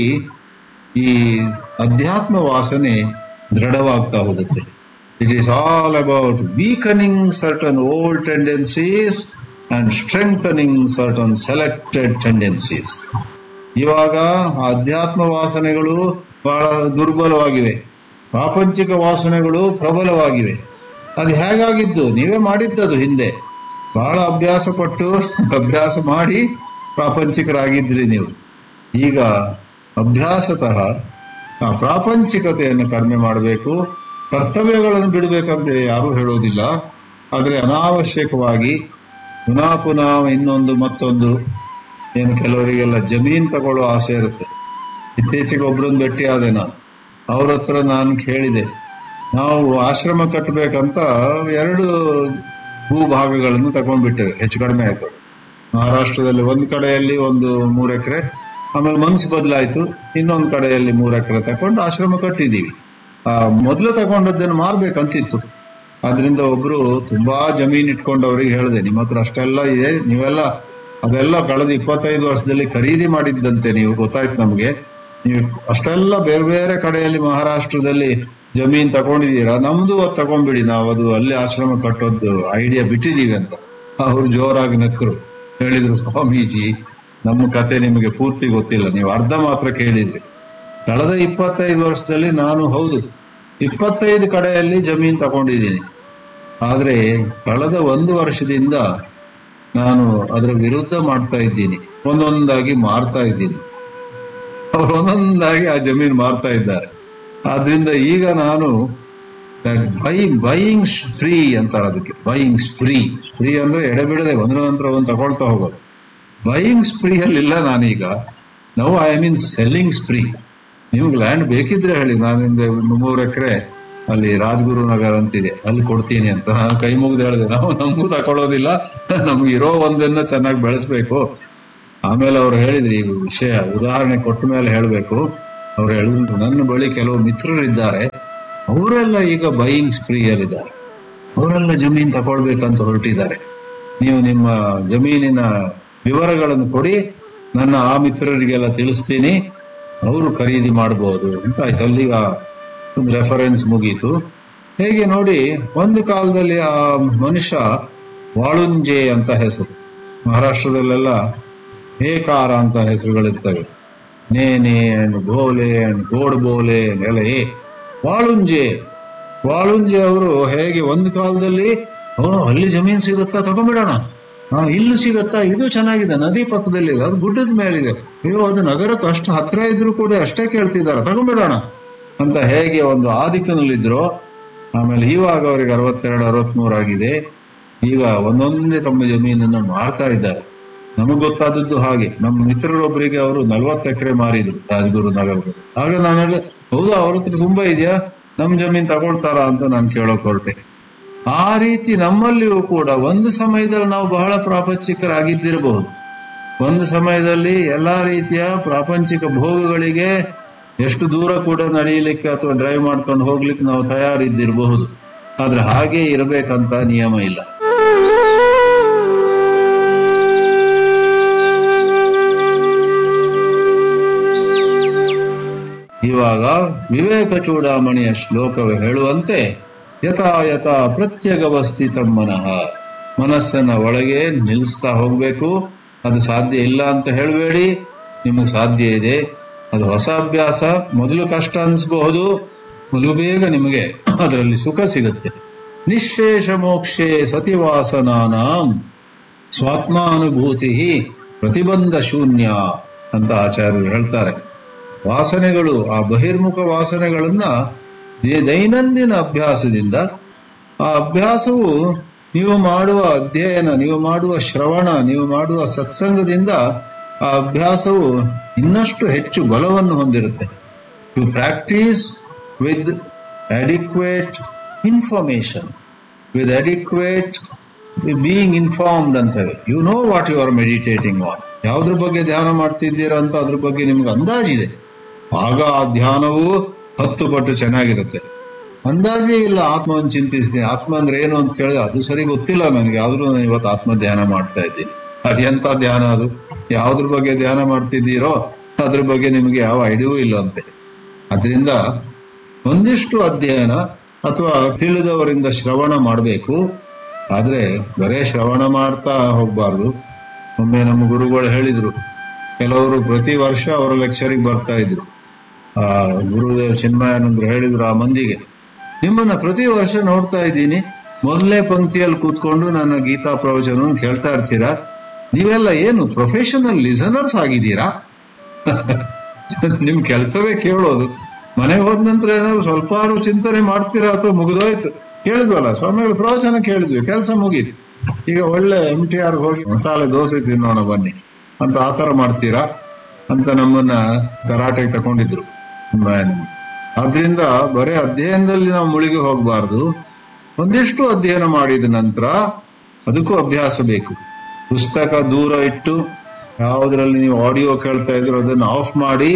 ಈ ಅಧ್ಯಾತ್ಮ ವಾಸನೆ ದೃಢವಾಗ್ತಾ ಹೋಗುತ್ತೆ it is all about weakening certain old tendencies and strengthening certain selected tendencies ಇವಾಗ ಅಧ್ಯಾತ್ಮ ವಾಸನೆಗಳು ಬಹಳ ದುರ್ಬಲವಾಗಿವೆ ಪ್ರಾಪಂಚಿಕ ವಾಸನೆಗಳು ಪ್ರಬಲವಾಗಿವೆ ಅದು ಹೇಗಾಗಿದ್ದು ನೀವೇ ಮಾಡಿದ್ದದು ಹಿಂದೆ ಬಹಳ ಅಭ್ಯಾಸ ಪಟ್ಟು ಅಭ್ಯಾಸ ಮಾಡಿ ಪ್ರಾಪಂಚಿಕರಾಗಿದ್ರಿ ನೀವು ಈಗ ಅಭ್ಯಾಸತಃ ಆ ಪ್ರಾಪಂಚಿಕತೆಯನ್ನು ಕಡಿಮೆ ಮಾಡಬೇಕು ಕರ್ತವ್ಯಗಳನ್ನು ಬಿಡಬೇಕಂತ ಯಾರೂ ಹೇಳೋದಿಲ್ಲ ಆದರೆ ಅನಾವಶ್ಯಕವಾಗಿ ಪುನಃ ಪುನಃ ಇನ್ನೊಂದು ಮತ್ತೊಂದು ಏನು ಕೆಲವರಿಗೆಲ್ಲ ಜಮೀನ್ ತಗೊಳ್ಳೋ ಆಸೆ ಇರುತ್ತೆ ಇತ್ತೀಚೆಗೆ ಒಬ್ರನ್ನ ಭೇಟಿ ಆದೆ ನಾನು ಅವ್ರ ಹತ್ರ ನಾನು ಕೇಳಿದೆ ನಾವು ಆಶ್ರಮ ಕಟ್ಟಬೇಕಂತ ಎರಡು ಭೂಭಾಗಗಳನ್ನು ತಗೊಂಡ್ಬಿಟ್ಟೇವೆ ಹೆಚ್ಚು ಕಡಿಮೆ ಆಯ್ತು ಮಹಾರಾಷ್ಟ್ರದಲ್ಲಿ ಒಂದು ಕಡೆಯಲ್ಲಿ ಒಂದು ಮೂರು ಎಕರೆ ಆಮೇಲೆ ಮನಸ್ಸು ಬದಲಾಯ್ತು ಇನ್ನೊಂದು ಕಡೆಯಲ್ಲಿ ಮೂರು ಎಕರೆ ತಕೊಂಡು ಆಶ್ರಮ ಕಟ್ಟಿದೀವಿ ಆ ಮೊದಲು ತಗೊಂಡದ್ದನ್ನು ಮಾರ್ಬೇಕಂತಿತ್ತು ಆದ್ರಿಂದ ಒಬ್ರು ತುಂಬಾ ಜಮೀನ್ ಇಟ್ಕೊಂಡವ್ರಿಗೆ ಹೇಳಿದೆ ನಿಮ್ಮ ಹತ್ರ ಅಷ್ಟೆಲ್ಲ ಇದೆ ನೀವೆಲ್ಲ ಅದೆಲ್ಲ ಕಳೆದ ಇಪ್ಪತ್ತೈದು ವರ್ಷದಲ್ಲಿ ಖರೀದಿ ಮಾಡಿದ್ದಂತೆ ನೀವು ಗೊತ್ತಾಯ್ತು ನಮ್ಗೆ ನೀವು ಅಷ್ಟೆಲ್ಲ ಬೇರೆ ಬೇರೆ ಕಡೆಯಲ್ಲಿ ಮಹಾರಾಷ್ಟ್ರದಲ್ಲಿ ಜಮೀನ್ ತಗೊಂಡಿದ್ದೀರಾ ನಮ್ದು ಅದು ತಗೊಂಡ್ಬಿಡಿ ನಾವು ಅದು ಅಲ್ಲಿ ಆಶ್ರಮ ಕಟ್ಟೋದು ಐಡಿಯಾ ಬಿಟ್ಟಿದೀವಿ ಅಂತ ಅವ್ರು ಜೋರಾಗಿ ನಕ್ಕರು ಹೇಳಿದ್ರು ಸ್ವಾಮೀಜಿ ನಮ್ಮ ಕತೆ ನಿಮಗೆ ಪೂರ್ತಿ ಗೊತ್ತಿಲ್ಲ ನೀವು ಅರ್ಧ ಮಾತ್ರ ಕೇಳಿದ್ರಿ ಕಳೆದ ಇಪ್ಪತ್ತೈದು ವರ್ಷದಲ್ಲಿ ನಾನು ಹೌದು ಇಪ್ಪತ್ತೈದು ಕಡೆಯಲ್ಲಿ ಜಮೀನ್ ತಗೊಂಡಿದ್ದೀನಿ ಆದ್ರೆ ಕಳೆದ ಒಂದು ವರ್ಷದಿಂದ ನಾನು ಅದರ ವಿರುದ್ಧ ಮಾಡ್ತಾ ಇದ್ದೀನಿ ಒಂದೊಂದಾಗಿ ಮಾರ್ತಾ ಇದ್ದೀನಿ ಅವ್ರು ಒಂದೊಂದಾಗಿ ಆ ಜಮೀನು ಮಾರ್ತಾ ಇದ್ದಾರೆ ಆದ್ರಿಂದ ಈಗ ನಾನು ಬೈ ಬೈಯಿಂಗ್ ಸ್ಪ್ರೀ ಅಂತಾರೆ ಅದಕ್ಕೆ ಬೈಯಿಂಗ್ ಸ್ಪ್ರೀ ಸ್ಪ್ರೀ ಅಂದ್ರೆ ಎಡೆಬಿಡದೆ ಒಂದ್ರ ನಂತರ ಒಂದು ತಗೊಳ್ತಾ ಹೋಗೋದು ಬೈಯಿಂಗ್ ಸ್ಪ್ರೀಯಲ್ಲಿಲ್ಲ ನಾನೀಗ ನಾವು ಐ ಮೀನ್ ಸೆಲ್ಲಿಂಗ್ ಸ್ಪ್ರೀ ನಿಮ್ಗೆ ಲ್ಯಾಂಡ್ ಬೇಕಿದ್ರೆ ಹೇಳಿ ನಾನಿಂದ ಮೂರು ಎಕರೆ ಅಲ್ಲಿ ರಾಜಗುರು ನಗರ್ ಅಂತಿದೆ ಅಲ್ಲಿ ಕೊಡ್ತೀನಿ ಅಂತ ನಾನು ಕೈ ಮುಗಿದು ಹೇಳಿದೆ ನಾವು ನಮಗೂ ತಕೊಳ್ಳೋದಿಲ್ಲ ನಮ್ಗೆ ಇರೋ ಒಂದನ್ನ ಚೆನ್ನಾಗಿ ಬೆಳೆಸ್ಬೇಕು ಆಮೇಲೆ ಅವ್ರು ಹೇಳಿದ್ರಿ ಈ ವಿಷಯ ಉದಾಹರಣೆ ಕೊಟ್ಟ ಮೇಲೆ ಹೇಳಬೇಕು ಅವ್ರು ಹೇಳಿದ್ರು ನನ್ನ ಬಳಿ ಕೆಲವು ಮಿತ್ರರಿದ್ದಾರೆ ಅವರೆಲ್ಲ ಈಗ ಬೈಯಿಂಗ್ ಸ್ಪ್ರೀಯಲ್ಲಿದ್ದಾರೆ ಅವರೆಲ್ಲ ಜಮೀನ್ ತಗೊಳ್ಬೇಕಂತ ಹೊರಟಿದ್ದಾರೆ ನೀವು ನಿಮ್ಮ ಜಮೀನಿನ ವಿವರಗಳನ್ನು ಕೊಡಿ ನನ್ನ ಆ ಮಿತ್ರರಿಗೆಲ್ಲ ತಿಳಿಸ್ತೀನಿ ಅವರು ಖರೀದಿ ಮಾಡಬಹುದು ಅಂತ ಆಯ್ತು ಅಲ್ಲಿಗ ಒಂದು ರೆಫರೆನ್ಸ್ ಮುಗೀತು ಹೇಗೆ ನೋಡಿ ಒಂದು ಕಾಲದಲ್ಲಿ ಆ ಮನುಷ್ಯ ವಾಳುಂಜೆ ಅಂತ ಹೆಸರು ಮಹಾರಾಷ್ಟ್ರದಲ್ಲೆಲ್ಲ ಹೇಕಾರ ಅಂತ ಹೆಸರುಗಳಿರ್ತವೆ ನೇನೆ ಅಂಡ್ ಗೋಲೆ ಅಂಡ್ ಗೋಡ್ ಬೋಲೆ ಎಲ್ಲ ಏ ವಾಳುಂಜೆ ವಾಳುಂಜೆ ಅವರು ಹೇಗೆ ಒಂದು ಕಾಲದಲ್ಲಿ ಓ ಅಲ್ಲಿ ಜಮೀನ್ ಸಿಗುತ್ತಾ ತಗೊಂಡ್ಬಿಡೋಣ ಹಾ ಇಲ್ಲೂ ಸಿಗತ್ತಾ ಇದು ಚೆನ್ನಾಗಿದೆ ನದಿ ಪಕ್ಕದಲ್ಲಿದೆ ಅದು ಗುಡ್ಡದ ಮೇಲಿದೆ ಅಯ್ಯೋ ಅದು ನಗರಕ್ಕೆ ಅಷ್ಟು ಹತ್ರ ಇದ್ರು ಕೂಡ ಅಷ್ಟೇ ಕೇಳ್ತಿದ್ದಾರೆ ತಗೊಂಡ್ಬಿಡೋಣ ಅಂತ ಹೇಗೆ ಒಂದು ಆದಿಕ್ಕನಲ್ಲಿದ್ರು ಆಮೇಲೆ ಇವಾಗ ಅವರಿಗೆ ಅರವತ್ತೆರಡು ಅರವತ್ಮೂರು ಆಗಿದೆ ಈಗ ಒಂದೊಂದೇ ತಮ್ಮ ಜಮೀನನ್ನ ಮಾರ್ತಾ ಇದ್ದಾರೆ ನಮಗ್ ಗೊತ್ತಾದದ್ದು ಹಾಗೆ ನಮ್ಮ ಮಿತ್ರರೊಬ್ಬರಿಗೆ ಅವರು ನಲ್ವತ್ತು ಎಕರೆ ಮಾರಿದ್ರು ರಾಜಗುರು ನಗರದಲ್ಲಿ ಆಗ ನಾನು ಹೇಳಿದೆ ಹೌದಾ ಅವ್ರ ಹತ್ರ ತುಂಬಾ ಇದೆಯಾ ನಮ್ ಜಮೀನ್ ತಗೊಳ್ತಾರಾ ಅಂತ ನಾನು ಕೇಳೋಕ್ ಹೊರಟೆ ಆ ರೀತಿ ನಮ್ಮಲ್ಲಿಯೂ ಕೂಡ ಒಂದು ಸಮಯದಲ್ಲಿ ನಾವು ಬಹಳ ಪ್ರಾಪಂಚಿಕರಾಗಿದ್ದಿರಬಹುದು ಒಂದು ಸಮಯದಲ್ಲಿ ಎಲ್ಲಾ ರೀತಿಯ ಪ್ರಾಪಂಚಿಕ ಭೋಗಗಳಿಗೆ ಎಷ್ಟು ದೂರ ಕೂಡ ನಡೆಯಲಿಕ್ಕೆ ಅಥವಾ ಡ್ರೈವ್ ಮಾಡ್ಕೊಂಡು ಹೋಗ್ಲಿಕ್ಕೆ ನಾವು ತಯಾರಿದ್ದಿರಬಹುದು ಆದ್ರೆ ಹಾಗೆ ಇರಬೇಕಂತ ನಿಯಮ ಇಲ್ಲ ಇವಾಗ ವಿವೇಕ ಚೂಡಾಮಣಿಯ ಶ್ಲೋಕವೇ ಹೇಳುವಂತೆ ಯಥಾ ಯಥಾ ಪ್ರತ್ಯಗವಸ್ಥಿತ ಮನಃ ಮನಸ್ಸನ್ನ ಒಳಗೆ ನಿಲ್ಲಿಸ್ತಾ ಹೋಗ್ಬೇಕು ಅದು ಸಾಧ್ಯ ಇಲ್ಲ ಅಂತ ಹೇಳಬೇಡಿ ನಿಮಗೆ ಸಾಧ್ಯ ಇದೆ ಅದು ಹೊಸ ಅಭ್ಯಾಸ ಮೊದಲು ಕಷ್ಟ ಅನಿಸಬಹುದು ಮೊದಲು ಬೇಗ ನಿಮಗೆ ಅದರಲ್ಲಿ ಸುಖ ಸಿಗುತ್ತೆ ನಿಶೇಷ ಮೋಕ್ಷೆ ಸತಿವಾಸನಾನಾಂ ಸ್ವಾತ್ಮಾನುಭೂತಿ ಪ್ರತಿಬಂಧ ಶೂನ್ಯ ಅಂತ ಆಚಾರ್ಯರು ಹೇಳ್ತಾರೆ ವಾಸನೆಗಳು ಆ ಬಹಿರ್ಮುಖ ವಾಸನೆಗಳನ್ನ ದೇ- ದೈನಂದಿನ ಅಭ್ಯಾಸದಿಂದ ಆ ಅಭ್ಯಾಸವು ನೀವು ಮಾಡುವ ಅಧ್ಯಯನ ನೀವು ಮಾಡುವ ಶ್ರವಣ ನೀವು ಮಾಡುವ ಸತ್ಸಂಗದಿಂದ ಆ ಅಭ್ಯಾಸವು ಇನ್ನಷ್ಟು ಹೆಚ್ಚು ಬಲವನ್ನು ಹೊಂದಿರುತ್ತೆ to practice with adequate information with adequate being informed ಅಂತೇವೆ you know what you are meditating on ಯಾವ್ದ್ರ ಬಗ್ಗೆ ಧ್ಯಾನ ಮಾಡ್ತಿದ್ದೀರಾ ಅಂತ ಅದ್ರ ಬಗ್ಗೆ ನಿಮ್ಗೆ ಅಂದಾಜಿದೆ ಆಗ ಆ ಧ್ಯಾನವು ಹತ್ತು ಪಟ್ಟು ಚೆನ್ನಾಗಿರುತ್ತೆ ಅಂದಾಜೇ ಇಲ್ಲ ಆತ್ಮವನ್ನು ಚಿಂತಿಸ್ತೀನಿ ಆತ್ಮ ಅಂದ್ರೆ ಏನು ಅಂತ ಕೇಳಿದ್ರೆ ಅದು ಸರಿ ಗೊತ್ತಿಲ್ಲ ನನಗೆ ಯಾವ್ದು ನಾನು ಇವತ್ತು ಆತ್ಮ ಧ್ಯಾನ ಮಾಡ್ತಾ ಇದ್ದೀನಿ ಅದೆಂತ ಧ್ಯಾನ ಅದು ಯಾವ್ದ್ರ ಬಗ್ಗೆ ಧ್ಯಾನ ಮಾಡ್ತಿದ್ದೀರೋ ಅದ್ರ ಬಗ್ಗೆ ನಿಮಗೆ ಯಾವ ಐಡಿಯೂ ಇಲ್ಲ ಅಂತೆ ಅದರಿಂದ ಒಂದಿಷ್ಟು ಅಧ್ಯಯನ ಅಥವಾ ತಿಳಿದವರಿಂದ ಶ್ರವಣ ಮಾಡಬೇಕು ಆದ್ರೆ ಬರೇ ಶ್ರವಣ ಮಾಡ್ತಾ ಹೋಗ್ಬಾರ್ದು ಒಮ್ಮೆ ನಮ್ಮ ಗುರುಗಳು ಹೇಳಿದ್ರು ಕೆಲವರು ಪ್ರತಿ ವರ್ಷ ಅವರ ಲೆಕ್ಚರಿಗೆ ಬರ್ತಾ ಇದ್ರು ಆ ಗುರುದೇವ್ ಚಿನ್ಮಯಾನಂದ್ರು ಹೇಳಿದ್ರು ಆ ಮಂದಿಗೆ ನಿಮ್ಮನ್ನ ಪ್ರತಿ ವರ್ಷ ನೋಡ್ತಾ ಇದ್ದೀನಿ ಮೊದಲನೇ ಪಂಕ್ತಿಯಲ್ಲಿ ಕೂತ್ಕೊಂಡು ನನ್ನ ಗೀತಾ ಪ್ರವಚನ ಕೇಳ್ತಾ ಇರ್ತೀರಾ ನೀವೆಲ್ಲ ಏನು ಪ್ರೊಫೆಷನಲ್ ಲಿಸನರ್ಸ್ ಆಗಿದ್ದೀರಾ ನಿಮ್ ಕೆಲಸವೇ ಕೇಳೋದು ಮನೆಗೆ ಹೋದ ನಂತರ ಏನಾದ್ರು ಸ್ವಲ್ಪ ಚಿಂತನೆ ಮಾಡ್ತೀರಾ ಅಥವಾ ಮುಗಿದೋಯ್ತು ಕೇಳಿದ್ವಲ್ಲ ಸ್ವಾಮಿಗಳು ಪ್ರವಚನ ಕೇಳಿದ್ವಿ ಕೆಲಸ ಮುಗೀತು ಈಗ ಒಳ್ಳೆ ಎಂ ಟಿ ಆರ್ ಹೋಗಿ ಮಸಾಲೆ ದೋಸೆ ತಿನ್ನೋಣ ಬನ್ನಿ ಅಂತ ಆತರ ಮಾಡ್ತೀರಾ ಅಂತ ನಮ್ಮನ್ನ ತರಾಟೆಗೆ ತಗೊಂಡಿದ್ರು ಆದ್ರಿಂದ ಬರೇ ಅಧ್ಯಯನದಲ್ಲಿ ನಾವು ಮುಳುಗಿ ಹೋಗಬಾರ್ದು ಒಂದಿಷ್ಟು ಅಧ್ಯಯನ ಮಾಡಿದ ನಂತರ ಅದಕ್ಕೂ ಅಭ್ಯಾಸ ಬೇಕು ಪುಸ್ತಕ ದೂರ ಇಟ್ಟು ಯಾವುದರಲ್ಲಿ ನೀವು ಆಡಿಯೋ ಕೇಳ್ತಾ ಇದ್ರು ಅದನ್ನು ಆಫ್ ಮಾಡಿ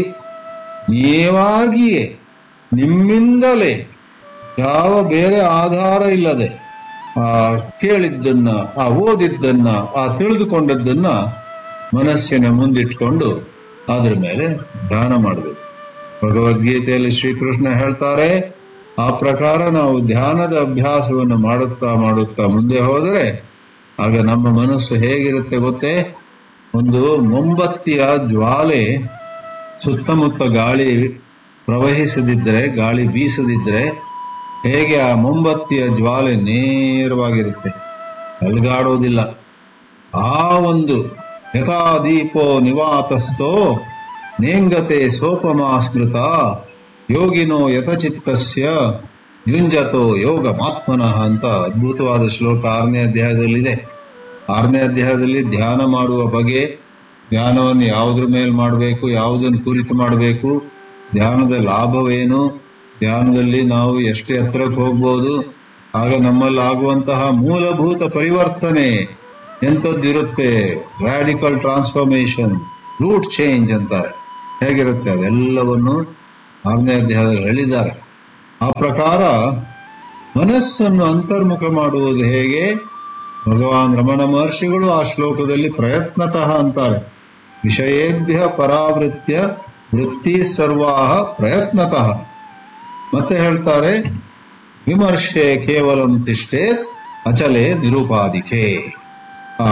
ನೀವಾಗಿಯೇ ನಿಮ್ಮಿಂದಲೇ ಯಾವ ಬೇರೆ ಆಧಾರ ಇಲ್ಲದೆ ಆ ಕೇಳಿದ್ದನ್ನ ಆ ಓದಿದ್ದನ್ನ ಆ ತಿಳಿದುಕೊಂಡದ್ದನ್ನ ಮನಸ್ಸಿನ ಮುಂದಿಟ್ಕೊಂಡು ಅದ್ರ ಮೇಲೆ ಧ್ಯಾನ ಮಾಡಬೇಕು ಭಗವದ್ಗೀತೆಯಲ್ಲಿ ಶ್ರೀಕೃಷ್ಣ ಹೇಳ್ತಾರೆ ಆ ಪ್ರಕಾರ ನಾವು ಧ್ಯಾನದ ಅಭ್ಯಾಸವನ್ನು ಮಾಡುತ್ತಾ ಮಾಡುತ್ತಾ ಮುಂದೆ ಹೋದರೆ ಆಗ ನಮ್ಮ ಮನಸ್ಸು ಹೇಗಿರುತ್ತೆ ಗೊತ್ತೇ ಒಂದು ಮೊಂಬತ್ತಿಯ ಜ್ವಾಲೆ ಸುತ್ತಮುತ್ತ ಗಾಳಿ ಪ್ರವಹಿಸದಿದ್ದರೆ ಗಾಳಿ ಬೀಸದಿದ್ದರೆ ಹೇಗೆ ಆ ಮೊಂಬತ್ತಿಯ ಜ್ವಾಲೆ ನೇರವಾಗಿರುತ್ತೆ ಅಲ್ಗಾಡೋದಿಲ್ಲ ಆ ಒಂದು ಯಥಾ ದೀಪೋ ನಿವಾತಸ್ಥೋ ನೇಂಗತೆ ಸೋಪಮಾ ಸ್ಮೃತ ಯೋಗಿನೋ ಯಥಚಿತ್ತಸ್ಯ ಯುಂಜತೋ ಯೋಗ ಮಾತ್ಮನಃ ಅಂತ ಅದ್ಭುತವಾದ ಶ್ಲೋಕ ಆರನೇ ಅಧ್ಯಾಯದಲ್ಲಿದೆ ಆರನೇ ಅಧ್ಯಾಯದಲ್ಲಿ ಧ್ಯಾನ ಮಾಡುವ ಬಗೆ ಧ್ಯಾನವನ್ನು ಯಾವುದ್ರ ಮೇಲೆ ಮಾಡಬೇಕು ಯಾವುದನ್ನು ಕುರಿತು ಮಾಡಬೇಕು ಧ್ಯಾನದ ಲಾಭವೇನು ಧ್ಯಾನದಲ್ಲಿ ನಾವು ಎಷ್ಟು ಎತ್ತರಕ್ಕೆ ಹೋಗ್ಬೋದು ಆಗ ನಮ್ಮಲ್ಲಿ ಆಗುವಂತಹ ಮೂಲಭೂತ ಪರಿವರ್ತನೆ ಎಂಥದ್ದಿರುತ್ತೆ ರಾಡಿಕಲ್ ಟ್ರಾನ್ಸ್ಫಾರ್ಮೇಶನ್ ರೂಟ್ ಚೇಂಜ್ ಅಂತಾರೆ ಹೇಗಿರುತ್ತೆ ಅದೆಲ್ಲವನ್ನು ಆರನೇ ಅಧ್ಯಾಯದಲ್ಲಿ ಹೇಳಿದ್ದಾರೆ ಆ ಪ್ರಕಾರ ಮನಸ್ಸನ್ನು ಅಂತರ್ಮುಖ ಮಾಡುವುದು ಹೇಗೆ ಭಗವಾನ್ ರಮಣ ಮಹರ್ಷಿಗಳು ಆ ಶ್ಲೋಕದಲ್ಲಿ ಪ್ರಯತ್ನತಃ ಅಂತಾರೆ ವಿಷಯೇಭ್ಯ ಪರಾವೃತ್ಯ ವೃತ್ತಿ ಸರ್ವಾಹ ಪ್ರಯತ್ನತಃ ಮತ್ತೆ ಹೇಳ್ತಾರೆ ವಿಮರ್ಶೆ ಕೇವಲಂ ತಿಷ್ಟೇತ್ ಅಚಲೆ ನಿರುಪಾದಿಕೆ ಆ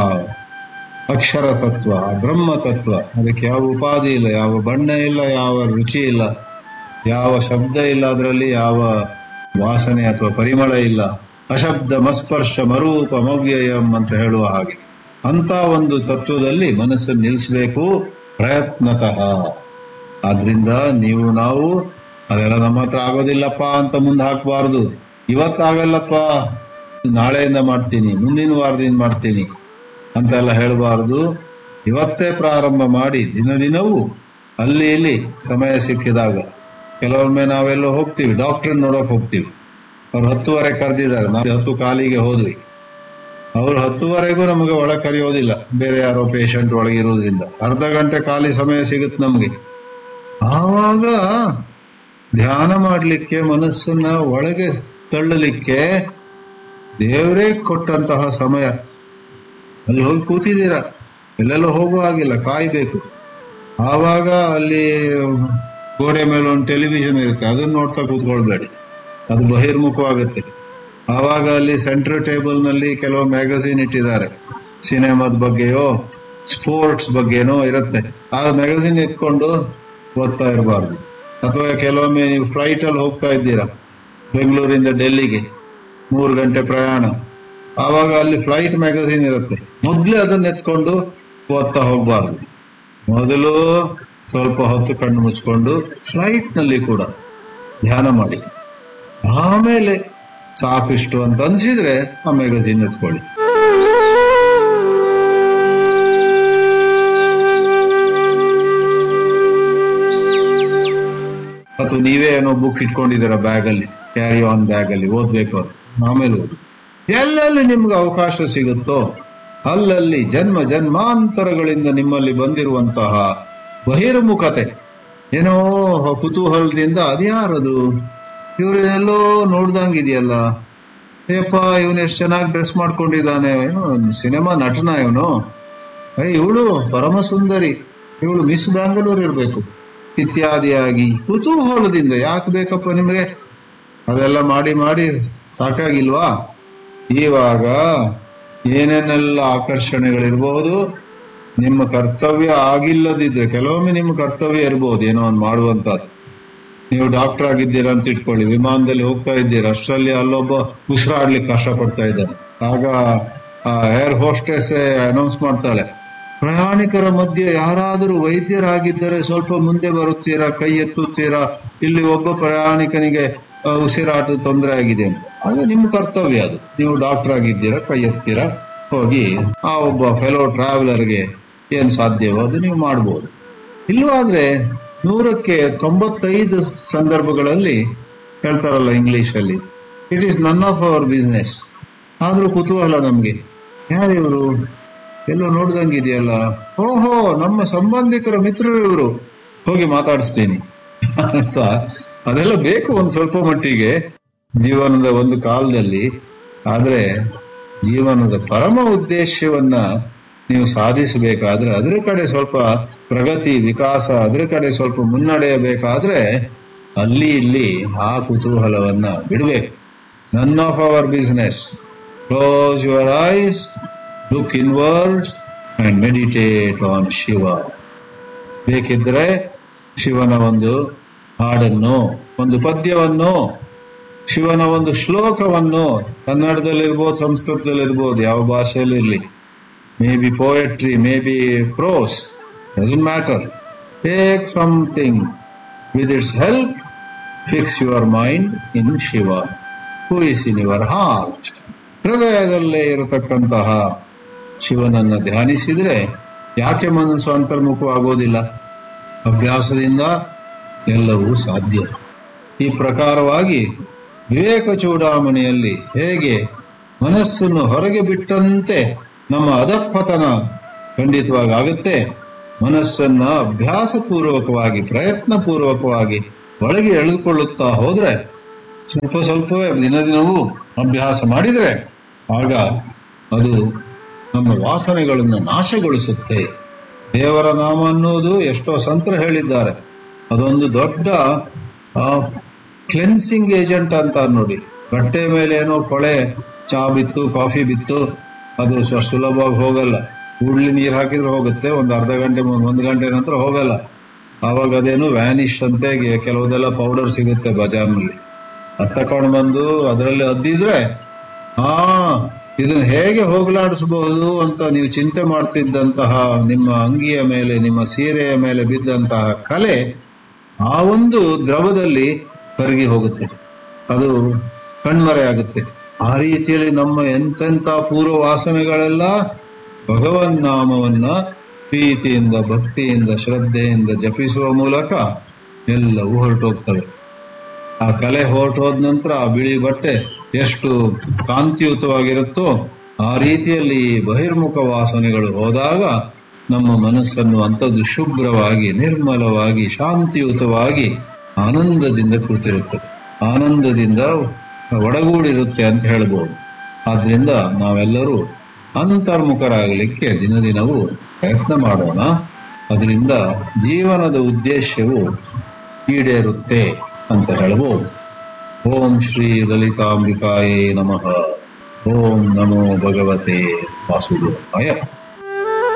ಅಕ್ಷರ ತತ್ವ ಬ್ರಹ್ಮ ತತ್ವ ಅದಕ್ಕೆ ಯಾವ ಉಪಾಧಿ ಇಲ್ಲ ಯಾವ ಬಣ್ಣ ಇಲ್ಲ ಯಾವ ರುಚಿ ಇಲ್ಲ ಯಾವ ಶಬ್ದ ಇಲ್ಲ ಅದರಲ್ಲಿ ಯಾವ ವಾಸನೆ ಅಥವಾ ಪರಿಮಳ ಇಲ್ಲ ಅಶಬ್ದ ಮಸ್ಪರ್ಶ ಮರೂಪ ಮವ್ಯಯಂ ಅಂತ ಹೇಳುವ ಹಾಗೆ ಅಂತ ಒಂದು ತತ್ವದಲ್ಲಿ ಮನಸ್ಸನ್ನು ನಿಲ್ಲಿಸಬೇಕು ಪ್ರಯತ್ನತಃ ಆದ್ರಿಂದ ನೀವು ನಾವು ಅದೆಲ್ಲ ನಮ್ಮ ಹತ್ರ ಆಗೋದಿಲ್ಲಪ್ಪ ಅಂತ ಮುಂದೆ ಹಾಕಬಾರ್ದು ಇವತ್ತಾಗಲ್ಲಪ್ಪ ನಾಳೆಯಿಂದ ಮಾಡ್ತೀನಿ ಮುಂದಿನ ವಾರದಿಂದ ಮಾಡ್ತೀನಿ ಅಂತೆಲ್ಲ ಹೇಳಬಾರ್ದು ಇವತ್ತೇ ಪ್ರಾರಂಭ ಮಾಡಿ ದಿನ ದಿನವೂ ಅಲ್ಲಿ ಇಲ್ಲಿ ಸಮಯ ಸಿಕ್ಕಿದಾಗ ಕೆಲವೊಮ್ಮೆ ನಾವೆಲ್ಲ ಹೋಗ್ತೀವಿ ಡಾಕ್ಟರ್ ನೋಡೋಕ್ ಹೋಗ್ತೀವಿ ಅವ್ರು ಹತ್ತುವರೆ ಕರೆದಿದ್ದಾರೆ ನಾವು ಹತ್ತು ಕಾಲಿಗೆ ಹೋದ್ವಿ ಅವ್ರು ಹತ್ತುವರೆಗೂ ನಮಗೆ ಒಳಗೆ ಕರೆಯೋದಿಲ್ಲ ಬೇರೆ ಯಾರೋ ಪೇಷಂಟ್ ಒಳಗಿರೋದ್ರಿಂದ ಅರ್ಧ ಗಂಟೆ ಖಾಲಿ ಸಮಯ ಸಿಗುತ್ತೆ ನಮಗೆ ಆವಾಗ ಧ್ಯಾನ ಮಾಡಲಿಕ್ಕೆ ಮನಸ್ಸನ್ನ ಒಳಗೆ ತಳ್ಳಲಿಕ್ಕೆ ದೇವರೇ ಕೊಟ್ಟಂತಹ ಸಮಯ ಅಲ್ಲಿ ಹೋಗಿ ಕೂತಿದ್ದೀರಾ ಎಲ್ಲೆಲ್ಲ ಹೋಗುವ ಹಾಗಿಲ್ಲ ಕಾಯ್ಬೇಕು ಆವಾಗ ಅಲ್ಲಿ ಗೋಡೆ ಮೇಲೆ ಒಂದು ಟೆಲಿವಿಷನ್ ಇರುತ್ತೆ ಅದನ್ನ ನೋಡ್ತಾ ಕೂತ್ಕೊಳ್ಬೇಡಿ ಅದು ಬಹಿರ್ಮುಖವಾಗುತ್ತೆ ಆವಾಗ ಅಲ್ಲಿ ಸೆಂಟರ್ ಟೇಬಲ್ ನಲ್ಲಿ ಕೆಲವು ಮ್ಯಾಗಝಿನ್ ಇಟ್ಟಿದ್ದಾರೆ ಸಿನಿಮಾದ ಬಗ್ಗೆಯೋ ಸ್ಪೋರ್ಟ್ಸ್ ಬಗ್ಗೆನೋ ಇರುತ್ತೆ ಆ ಮ್ಯಾಗಝಿನ್ ಎತ್ಕೊಂಡು ಓದ್ತಾ ಇರಬಾರ್ದು ಅಥವಾ ಕೆಲವೊಮ್ಮೆ ನೀವು ಫ್ಲೈಟ್ ಅಲ್ಲಿ ಹೋಗ್ತಾ ಇದ್ದೀರಾ ಬೆಂಗಳೂರಿಂದ ಡೆಲ್ಲಿಗೆ ಮೂರು ಗಂಟೆ ಪ್ರಯಾಣ ಆವಾಗ ಅಲ್ಲಿ ಫ್ಲೈಟ್ ಮ್ಯಾಗಝಿನ್ ಇರುತ್ತೆ ಮೊದಲೇ ಅದನ್ನ ಎತ್ಕೊಂಡು ಓದ್ತಾ ಹೋಗ್ಬಾರ್ದು ಮೊದಲು ಸ್ವಲ್ಪ ಹೊತ್ತು ಕಣ್ಣು ಮುಚ್ಕೊಂಡು ಫ್ಲೈಟ್ ನಲ್ಲಿ ಕೂಡ ಧ್ಯಾನ ಮಾಡಿ ಆಮೇಲೆ ಸಾಕಿಷ್ಟು ಅಂತ ಅನ್ಸಿದ್ರೆ ಆ ಮ್ಯಾಗಝಿನ್ ಎತ್ಕೊಳ್ಳಿ ಅಥವಾ ನೀವೇ ಏನೋ ಬುಕ್ ಇಟ್ಕೊಂಡಿದ್ದೀರ ಬ್ಯಾಗ್ ಅಲ್ಲಿ ಕ್ಯಾರಿ ಆನ್ ಬ್ಯಾಗ್ ಅಲ್ಲಿ ಓದ್ಬೇಕು ಅಂತ ಆಮೇಲೆ ಓದಿ ಎಲ್ಲೆಲ್ಲಿ ನಿಮ್ಗೆ ಅವಕಾಶ ಸಿಗುತ್ತೋ ಅಲ್ಲಲ್ಲಿ ಜನ್ಮ ಜನ್ಮಾಂತರಗಳಿಂದ ನಿಮ್ಮಲ್ಲಿ ಬಂದಿರುವಂತಹ ಬಹಿರ್ಮುಖತೆ ಏನೋ ಕುತೂಹಲದಿಂದ ಅದ್ಯಾರದು ಇವ್ರು ಎಲ್ಲೋ ನೋಡ್ದಂಗಿದೆಯಲ್ಲ ಏಪ್ಪ ಇವನು ಎಷ್ಟು ಚೆನ್ನಾಗಿ ಡ್ರೆಸ್ ಮಾಡ್ಕೊಂಡಿದ್ದಾನೆ ಏನೋ ಸಿನಿಮಾ ನಟನ ಇವನು ಇವಳು ಪರಮ ಸುಂದರಿ ಇವಳು ಮಿಸ್ ಬ್ಯಾಂಗ್ಳೂರ್ ಇರಬೇಕು ಇತ್ಯಾದಿಯಾಗಿ ಕುತೂಹಲದಿಂದ ಯಾಕೆ ಬೇಕಪ್ಪ ನಿಮಗೆ ಅದೆಲ್ಲ ಮಾಡಿ ಮಾಡಿ ಸಾಕಾಗಿಲ್ವಾ ಇವಾಗ ಏನೇನೆಲ್ಲ ಆಕರ್ಷಣೆಗಳಿರ್ಬಹುದು ನಿಮ್ಮ ಕರ್ತವ್ಯ ಆಗಿಲ್ಲದಿದ್ರೆ ಕೆಲವೊಮ್ಮೆ ನಿಮ್ಮ ಕರ್ತವ್ಯ ಇರ್ಬೋದು ಏನೋ ಒಂದು ಮಾಡುವಂತದ್ದು ನೀವು ಡಾಕ್ಟರ್ ಆಗಿದ್ದೀರಾ ಅಂತ ಇಟ್ಕೊಳ್ಳಿ ವಿಮಾನದಲ್ಲಿ ಹೋಗ್ತಾ ಇದ್ದೀರಾ ಅಷ್ಟರಲ್ಲಿ ಅಲ್ಲೊಬ್ಬ ಉಸಿರಾಡ್ಲಿಕ್ಕೆ ಕಷ್ಟ ಪಡ್ತಾ ಇದ್ದಾನೆ ಆಗ ಏರ್ ಹೋಸ್ಟೆಸ್ ಅನೌನ್ಸ್ ಮಾಡ್ತಾಳೆ ಪ್ರಯಾಣಿಕರ ಮಧ್ಯೆ ಯಾರಾದರೂ ವೈದ್ಯರಾಗಿದ್ದರೆ ಸ್ವಲ್ಪ ಮುಂದೆ ಬರುತ್ತೀರಾ ಕೈ ಎತ್ತುತ್ತೀರಾ ಇಲ್ಲಿ ಒಬ್ಬ ಪ್ರಯಾಣಿಕನಿಗೆ ಆ, ಉಸಿರಾಟ ತೊಂದರೆ ಆಗಿದೆ ಅಂತ ಆಗ ನಿಮ್ಮ ಕರ್ತವ್ಯ ಅದು ನೀವು ಡಾಕ್ಟರ್ ಆಗಿದ್ದೀರಾ ಕೈ ಎತ್ತೀರಾ ಹೋಗಿ ಆ ಒಬ್ಬ ಫೆಲೋ ಟ್ರಾವೆಲರ್ಗೆ ಏನ್ ಸಾಧ್ಯವೋ ಅದು ನೀವು ಮಾಡ್ಬೋದು ಇಲ್ಲವಾದ್ರೆ ನೂರಕ್ಕೆ ತೊಂಬತ್ತೈದು ಸಂದರ್ಭಗಳಲ್ಲಿ ಹೇಳ್ತಾರಲ್ಲ ಇಂಗ್ಲಿಷ್ ಅಲ್ಲಿ it is none of our business ಆದ್ರೂ ಕುತೂಹಲ ನಮ್ಗೆ ಯಾರಿವರು ಎಲ್ಲೋ ನೋಡ್ದಂಗಿದೆಯಲ್ಲ ಓಹೋ ನಮ್ಮ ಸಂಬಂಧಿಕರ ಮಿತ್ರರು ಇವರು ಹೋಗಿ ಮಾತಾಡಿಸ್ತೀನಿ ಅಂತ ಅದೆಲ್ಲ ಬೇಕು ಒಂದು ಸ್ವಲ್ಪ ಮಟ್ಟಿಗೆ ಜೀವನದ ಒಂದು ಕಾಲದಲ್ಲಿ ಆದ್ರೆ ಜೀವನದ ಪರಮ ಉದ್ದೇಶವನ್ನ ನೀವು ಸಾಧಿಸಬೇಕಾದ್ರೆ ಅದರ ಕಡೆ ಸ್ವಲ್ಪ ಪ್ರಗತಿ ವಿಕಾಸ ಅದರ ಕಡೆ ಸ್ವಲ್ಪ ಮುನ್ನಡೆಯಬೇಕಾದ್ರೆ ಅಲ್ಲಿ ಇಲ್ಲಿ ಆ ಕುತೂಹಲವನ್ನ ಬಿಡಬೇಕು none of our business close your eyes look inward and meditate on Shiva ಬೇಕಿದ್ರೆ ಶಿವನ ಒಂದು ಹಾಡನ್ನು ಒಂದು ಪದ್ಯವನ್ನು ಶಿವನ ಒಂದು ಶ್ಲೋಕವನ್ನು ಕನ್ನಡದಲ್ಲಿರ್ಬೋದು ಸಂಸ್ಕೃತದಲ್ಲಿರ್ಬೋದು ಯಾವ ಭಾಷೆಯಲ್ಲಿರಲಿ may be poetry may be prose doesn't matter take something with its help fix your mind in Shiva who is in your heart ಹೃದಯದಲ್ಲೇ ಇರತಕ್ಕಂತಹ ಶಿವನನ್ನ ಧ್ಯಾನಿಸಿದ್ರೆ ಯಾಕೆ ಮನಸ್ಸು ಅಂತರ್ಮುಖವಾಗೋದಿಲ್ಲ ಅಭ್ಯಾಸದಿಂದ ಎಲ್ಲವೂ ಸಾಧ್ಯ ಈ ಪ್ರಕಾರವಾಗಿ ವಿವೇಕ ಚೂಡಾಮಣಿಯಲ್ಲಿ ಹೇಗೆ ಮನಸ್ಸನ್ನು ಹೊರಗೆ ಬಿಟ್ಟಂತೆ ನಮ್ಮ ಅಧಪತನ ಖಂಡಿತವಾಗಿ ಆಗುತ್ತೆ ಮನಸ್ಸನ್ನ ಅಭ್ಯಾಸ ಪೂರ್ವಕವಾಗಿ ಪ್ರಯತ್ನ ಪೂರ್ವಕವಾಗಿ ಒಳಗೆ ಎಳೆದುಕೊಳ್ಳುತ್ತಾ ಹೋದ್ರೆ ಸ್ವಲ್ಪ ಸ್ವಲ್ಪವೇ ದಿನ ದಿನವೂ ಅಭ್ಯಾಸ ಮಾಡಿದ್ರೆ ಆಗ ಅದು ನಮ್ಮ ವಾಸನೆಗಳನ್ನು ನಾಶಗೊಳಿಸುತ್ತೆ ದೇವರ ನಾಮ ಅನ್ನೋದು ಎಷ್ಟೋ ಸಂತರು ಹೇಳಿದ್ದಾರೆ ಅದೊಂದು ದೊಡ್ಡ ಕ್ಲೆನ್ಸಿಂಗ್ ಏಜೆಂಟ್ ಅಂತ ನೋಡಿ ಬಟ್ಟೆ ಮೇಲೆ ಏನೋ ಕೊಳೆ ಚಾ ಬಿತ್ತು ಕಾಫಿ ಬಿತ್ತು ಅದು ಸ- ಸುಲಭವಾಗಿ ಹೋಗಲ್ಲ ಉಳ್ಳಿ ನೀರು ಹಾಕಿದ್ರೆ ಹೋಗುತ್ತೆ ಒಂದು ಅರ್ಧ ಗಂಟೆ ಮು- ಒಂದು ಗಂಟೆ ನಂತರ ಹೋಗಲ್ಲ ಆವಾಗ ಅದೇನು ವ್ಯಾನಿಶ್ ಅಂತೆ ಗೆ- ಕೆಲವುದೆಲ್ಲ ಪೌಡರ್ ಸಿಗುತ್ತೆ ಬಜಾರ್ನಲ್ಲಿ ಅದ್ ತಕೊಂಡು ಬಂದು ಅದರಲ್ಲಿ ಅದ್ದಿದ್ರೆ ಆ ಇದನ್ನ ಹೇಗೆ ಹೋಗಲಾಡಿಸಬಹುದು ಅಂತ ನೀವು ಚಿಂತೆ ಮಾಡ್ತಿದ್ದಂತಹ ನಿಮ್ಮ ಅಂಗಿಯ ಮೇಲೆ ನಿಮ್ಮ ಸೀರೆಯ ಮೇಲೆ ಬಿದ್ದಂತಹ ಕಲೆ ಆ ಒಂದು ದ್ರವದಲ್ಲಿ ಕರಗಿ ಹೋಗುತ್ತೆ ಅದು ಕಣ್ಮರೆ ಆಗುತ್ತೆ ಆ ರೀತಿಯಲ್ಲಿ ನಮ್ಮ ಎಂತೆಂತ ಪೂರ್ವ ವಾಸನೆಗಳೆಲ್ಲ ಭಗವನ್ ನಾಮವನ್ನ ಪ್ರೀತಿಯಿಂದ ಭಕ್ತಿಯಿಂದ ಶ್ರದ್ಧೆಯಿಂದ ಜಪಿಸುವ ಮೂಲಕ ಎಲ್ಲವೂ ಹೊರಟೋಗ್ತವೆ ಆ ಕಲೆ ಹೊರಟೋದ ನಂತರ ಆ ಬಿಳಿ ಬಟ್ಟೆ ಎಷ್ಟು ಕಾಂತಿಯುತವಾಗಿರುತ್ತೋ ಆ ರೀತಿಯಲ್ಲಿ ಬಹಿರ್ಮುಖ ವಾಸನೆಗಳು ಹೋದಾಗ ನಮ್ಮ ಮನಸ್ಸನ್ನು ಅಂಥದ್ದು ಶುಭ್ರವಾಗಿ ನಿರ್ಮಲವಾಗಿ ಶಾಂತಿಯುತವಾಗಿ ಆನಂದದಿಂದ ಕೂತಿರುತ್ತದೆ ಆನಂದದಿಂದ ಒಡಗೂಡಿರುತ್ತೆ ಅಂತ ಹೇಳ್ಬೋದು ಆದ್ರಿಂದ ನಾವೆಲ್ಲರೂ ಅಂತರ್ಮುಖರಾಗಲಿಕ್ಕೆ ದಿನ ದಿನವೂ ಪ್ರಯತ್ನ ಮಾಡೋಣ ಅದರಿಂದ ಜೀವನದ ಉದ್ದೇಶವು ಈಡೇರುತ್ತೆ ಅಂತ ಹೇಳ್ಬೋದು ಓಂ ಶ್ರೀ ಲಲಿತಾಂಬಿಕಾಯೇ ನಮಃ ಓಂ ನಮೋ ಭಗವತೆ ವಾಸುದೇವಾಯ